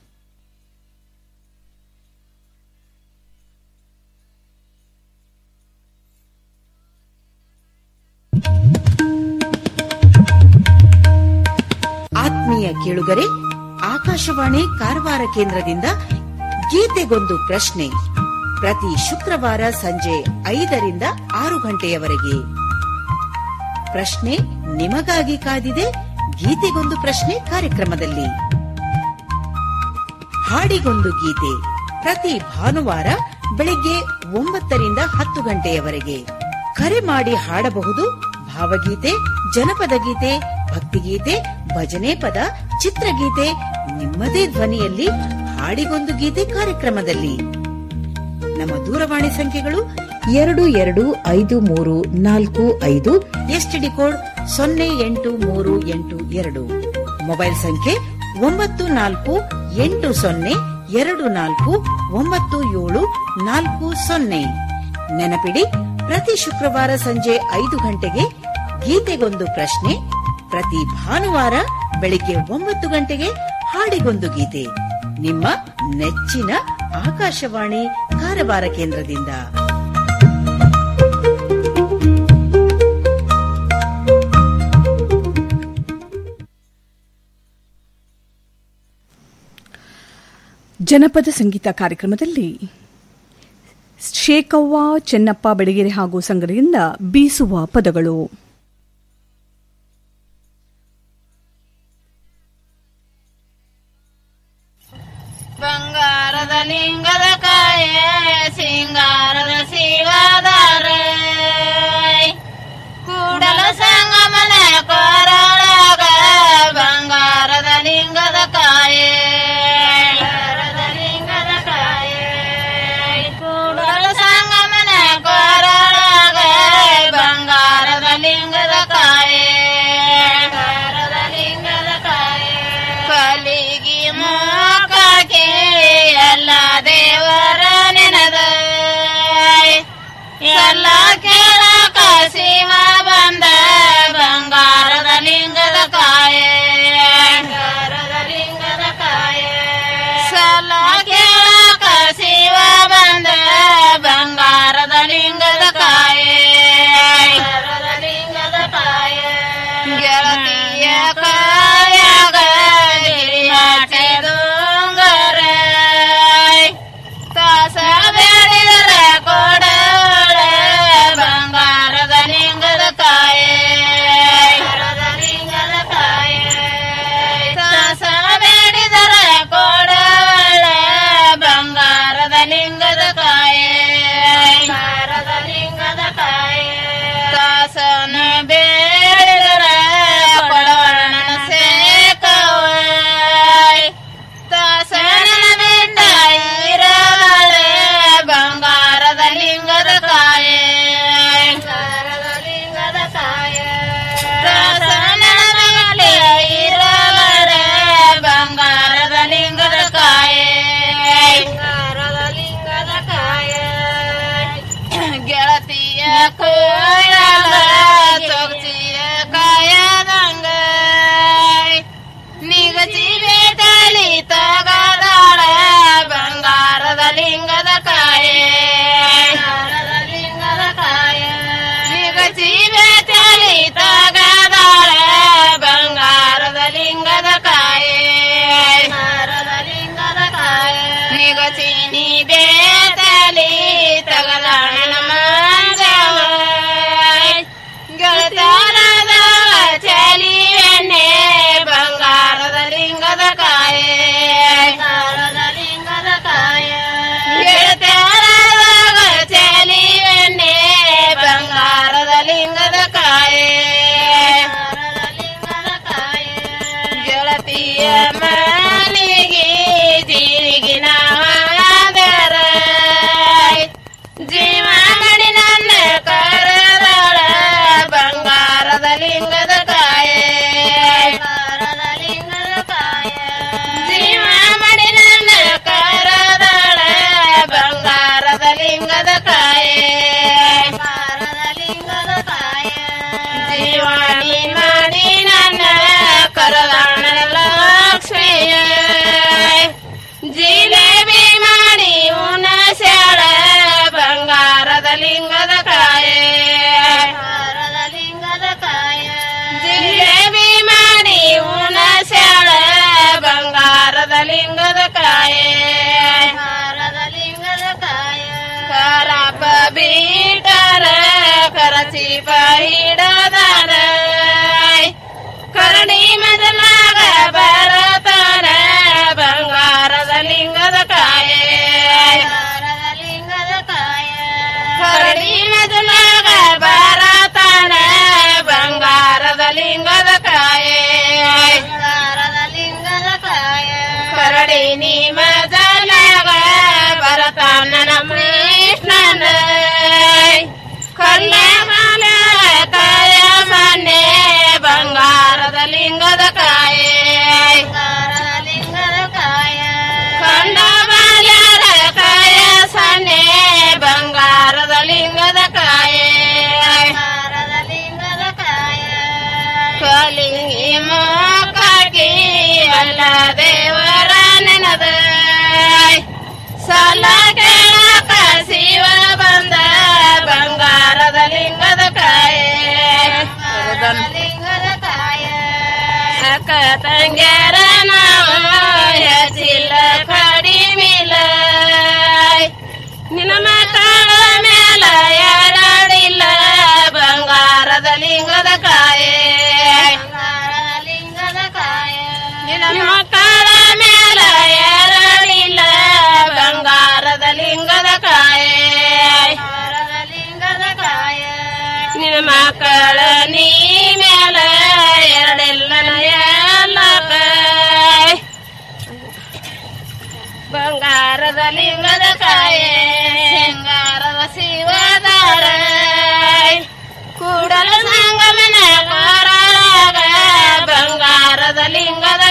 ಆತ್ಮೀಯ ಕೇಳುಗರೆ ಆಕಾಶವಾಣಿ ಕಾರವಾರ ಕೇಂದ್ರದಿಂದ ಗೀತೆಗೊಂದು ಪ್ರಶ್ನೆ ಪ್ರತಿ ಶುಕ್ರವಾರ ಸಂಜೆ ಐದರಿಂದ ಆರು ಗಂಟೆಯವರೆಗೆ ಪ್ರಶ್ನೆ ನಿಮಗಾಗಿ ಕಾದಿದೆ ಗೀತೆಗೊಂದು ಪ್ರಶ್ನೆ ಕಾರ್ಯಕ್ರಮದಲ್ಲಿ ಹಾಡಿಗೊಂದು ಗೀತೆ ಪ್ರತಿ ಭಾನುವಾರ ಬೆಳಿಗ್ಗೆ ಒಂಬತ್ತರಿಂದ ಹತ್ತು ಗಂಟೆಯವರೆಗೆ ಕರೆ ಮಾಡಿ ಹಾಡಬಹುದು ಭಾವಗೀತೆ ಜನಪದ ಗೀತೆ ಭಕ್ತಿಗೀತೆ ಭಜನೆ ಪದ ಚಿತ್ರಗೀತೆ ನಿಮ್ಮದೇ ಧ್ವನಿಯಲ್ಲಿ ಹಾಡಿಗೊಂದು ಗೀತೆ ಕಾರ್ಯಕ್ರಮದಲ್ಲಿ ನಮ್ಮ ದೂರವಾಣಿ ಸಂಖ್ಯೆಗಳು ಎರಡು ಎರಡು ಐದು ಮೂರು ನಾಲ್ಕು ಐದು ಎಸ್ಟಿಡಿ ಕೋಡ್ ಸೊನ್ನೆ ಎಂಟು ಮೂರು ಎಂಟು ಎರಡು ಮೊಬೈಲ್ ಸಂಖ್ಯೆ ಒಂಬತ್ತು ನಾಲ್ಕು ಎಂಟು ಸೊನ್ನೆ ಎರಡು ನಾಲ್ಕು ಒಂಬತ್ತು ಏಳು ನಾಲ್ಕು ಸೊನ್ನೆ ನೆನಪಿಡಿ ಪ್ರತಿ ಶುಕ್ರವಾರ ಸಂಜೆ ಐದು ಗಂಟೆಗೆ ಗೀತೆಗೊಂದು ಪ್ರಶ್ನೆ ಪ್ರತಿ ಭಾನುವಾರ ಬೆಳಿಗ್ಗೆ ಒಂಬತ್ತು ಗಂಟೆಗೆ ಹಾಡಿಗೊಂದು ಗೀತೆ ನಿಮ್ಮ ನೆಚ್ಚಿನ ಆಕಾಶವಾಣಿ ಕಾರವಾರ ಕೇಂದ್ರದಿಂದ ಜನಪದ ಸಂಗೀತ ಕಾರ್ಯಕ್ರಮದಲ್ಲಿ ಶೇಕವ್ವ ಚೆನ್ನಪ್ಪ ಬೆಳಗೆರೆ ಹಾಗೂ ಸಂಘದಿಂದ ಬೀಸುವ ಪದಗಳು ಬಂಗಾರದ ಲಿಂಗದ ಕಾಯೆ ಸಿಂಗಾರದ ಶಿವದಾರ ಕೂಡಲ ಸಂಗಮನ ಕೊರಳಾಗ ಬಂಗಾರದ ಲಿಂಗದ ಕಾಯೆ ಬಂಗಾರದ ಲಿಂಗದ ಕಾಯೆ ಕೂಡಲ ಸಂಗಮನ ಕೊರಳಾಗ ಬಂಗಾರದ ಲಿಂಗದ ಕಾಯೆ ಬಂಗಾರದ ಲಿಂಗದ ಕಾಯೆ ಕಲಿಗಿ ಮೋಕಕ್ಕೆ ಎಲ್ಲ ಸಲ್ಲ ಕೇಳಕ ಶಿವ ಬಂದ ಬಂಗಾರದ ಲಿಂಗದ ಕಾಯೆ ಬಂಗಾರದ ಲಿಂಗದ ಕಾಯೆ ಸಲ್ಲ ಕೇಳಕ ಶಿವ ಬಂದ ಬಂಗಾರದ ಲಿಂಗದ ಕಾಯೆ ಬಂಗಾರದ ಲಿಂಗದ ಕಾಯೆ ಗೆಳತಿಯ ಕಾಯಾಗ ಗಿರಿಯಾಟೆ ದೊಂಗರ ಕಾಸ ಬೇಡಿದರ ಕೊಡೋಳ ಬಂಗಾರದ ಲಿಂಗದ ಕಾಯೆ ಲಿಂಗದ ಕಾಯೆ ಕಾಸ ಬೇಡಿದರ ಕೊಡೋಳ ಬಂಗಾರದ ಲಿಂಗದ ಕಾಯೆ ಬಂಗಾರದ ಲಿಂಗದ ಕಾಯೆ ಕಾಸನ ಬೇಡಿದರ ಕೊಡೋಣ ಸೇಕವಾಯ್ ತಾಸನ ಬಿಟ್ಟ ಇರವಳೆ ಬಂಗಾರದ ಲಿಂಗದ ಕಾಯೆ ಬಂಗಾರದ ಲಿಂಗದ ಕಾಯೆ ತಾಸನ ಮೇಲೆ ಇರವಳೆ ಬಂಗಾರದ ಲಿಂಗದ ಕಾಯೆ ಬಂಗಾರದ ಲಿಂಗದ ಕಾಯೆ ಗೆಳತಿಯ ಕೋಯಲ ಚೊಕ್ಚಿಯ ಕಾಯದಂಗ ನಿಗಚಿ ಬೇಟಲಿ ತಗದಾಳ ಬಂಗಾರದ ಲಿಂಗದ ಕಾಯೆ ಲಿಂಗದ ಕಾಯೆ ನಿಗಚಿ ಬೇಟಲಿ ತಗದಾಳ ಬಂಗಾರದ ಲಿಂಗದ ಕಾಯೆ ಲಿಂಗದ ಕಾಯೆ ನಿಗಚಿ ನೀ ಬೇಟಲಿ ತಗದಾಳ ಮಂಜವ ಗೆಳತಾರದ ಚಲಿ ಎಣ್ಣೆ ಬಂಗಾರದ ಲಿಂಗದ ಕಾಯೆ ಬಂಗಾರದ ಲಿಂಗದ ಕಾಯೆ ಗೆಳತಾರದ ಚಲಿ ಎಣ್ಣೆ ಬಂಗಾರದ ಲಿಂಗದ ಕಾಯೆ ಲಿಂಗದ ಕಾಯೆ ಗೆಳತಿಯ ಮನೆಗೆ ಜೀರಿಗಿನ ಹಾದರ ಜೀವ ಮಡಿ ನನ್ನ ಕರದಳ ಬಂಗಾರದ ಲಿಂಗದ ಕಾಯೆ ಲಿಂಗದ ಕಾಯೆ ಜೀವ ಮಡಿ ನನ್ನ ಕರದಳ ಬಂಗಾರದ ಲಿಂಗದ ಕಾಯೆ ಲಿಂಗದ ಕಾಯೆ ಜೀವಾಣಿ ಮಾಡಿ ನನ್ನ ಕರದಾಣ ಲಕ್ಷ್ಮಿಯ ಜಿಲೇಬಿ ಮಾಡಿ ಉಣಸ್ಯಾಳ ಬಂಗಾರದ ಲಿಂಗದ ಕಾಯೆ ಲಿಂಗದ ಕಾಯೆ ಜಿಲೇಬಿ ಮಾಡಿ ಉಣಸ್ಯಾಳ ಬಂಗಾರದ ಲಿಂಗದ ಕಾಯೆ ಲಿಂಗದ ಕಾಯೆ ಕರಪ ಬೀಟರ ಕರಚಿ ಹಿಡದರ ಕರಣಿ ಮದಲಾಗ ಬರತಾರ ಬಂಗಾರದ ಲಿಂಗದ ಕಾಯೆ ಲಿಂಗದ ಕಾಯೆ ಕರಣಿ ಮದಲಾಗ ಬರತಾರ ಬಂಗಾರದ ಲಿಂಗದ ಕಾಯೆ ಲಿಂಗದ ಕಾಯೆ ಕರಡಿ ನೀ ಮದಲಾಗ ಬರತಾನ ನಮ್ಮ ಕೃಷ್ಣನ ಕಲ್ಲ ಮಾಲೆ ಕಾಯ ಮನೆ ಬಂಗಾರದ ಲಿಂಗದ ಕಾಯೆ ಲಿಂಗದ ಕಾಯೆ ಕಂಡ ಬಾಲ್ಯರ ಕಾಯ ಸನೆ ಬಂಗಾರದ ಲಿಂಗದ ಕಾಯೆ ಲಿಂಗದ ಕಾಯೆ ಕಲಿಂಗಿ ಮೋಕಾಗಿ ಅಲ್ಲ ದೇವರ ನೆನದ ಸಾಲ ಕೇಳಕ ಶಿವ ಬಂದ ಬಂಗಾರದ ಲಿಂಗದ ಕಾಯೆ ಲಿಂಗದ ಕಾಯೆ ಅಕ್ಕ ತಂಗ್ಯಾರ ನಾವು ಹೆಚ್ಚಿಲ್ಲ ಕಡಿಮಿಲ್ಲ ನಿನ್ನ ಮಕ್ಕಳ ಮೇಲ ಯಾರಾಡಿಲ್ಲ ಬಂಗಾರದ ಲಿಂಗದ ಕಾಯೆ ಲಿಂಗದ ಕಾಯೆ ನಿನ್ನ ಮಕ್ಕಳ ಮೇಲ ಯಾರಾಡಿಲ್ಲ ಬಂಗಾರದ ಲಿಂಗದ ಕಾಯೆ ಲಿಂಗದ ಕಾಯೆ ನಿನ್ನ ಮಕ್ಕಳ ನೀ ಮೇಲ ಎರಡೆಲ್ಲ ಎಲ್ಲ ಬಂಗಾರದ ಲಿಂಗದ ಕಾಯೆ ಸಿಂಗಾರದ ಶಿವದಾರ ಕೂಡಲ ಸಂಗಮನ ಕಾರಾಗ ಬಂಗಾರದ ಲಿಂಗದ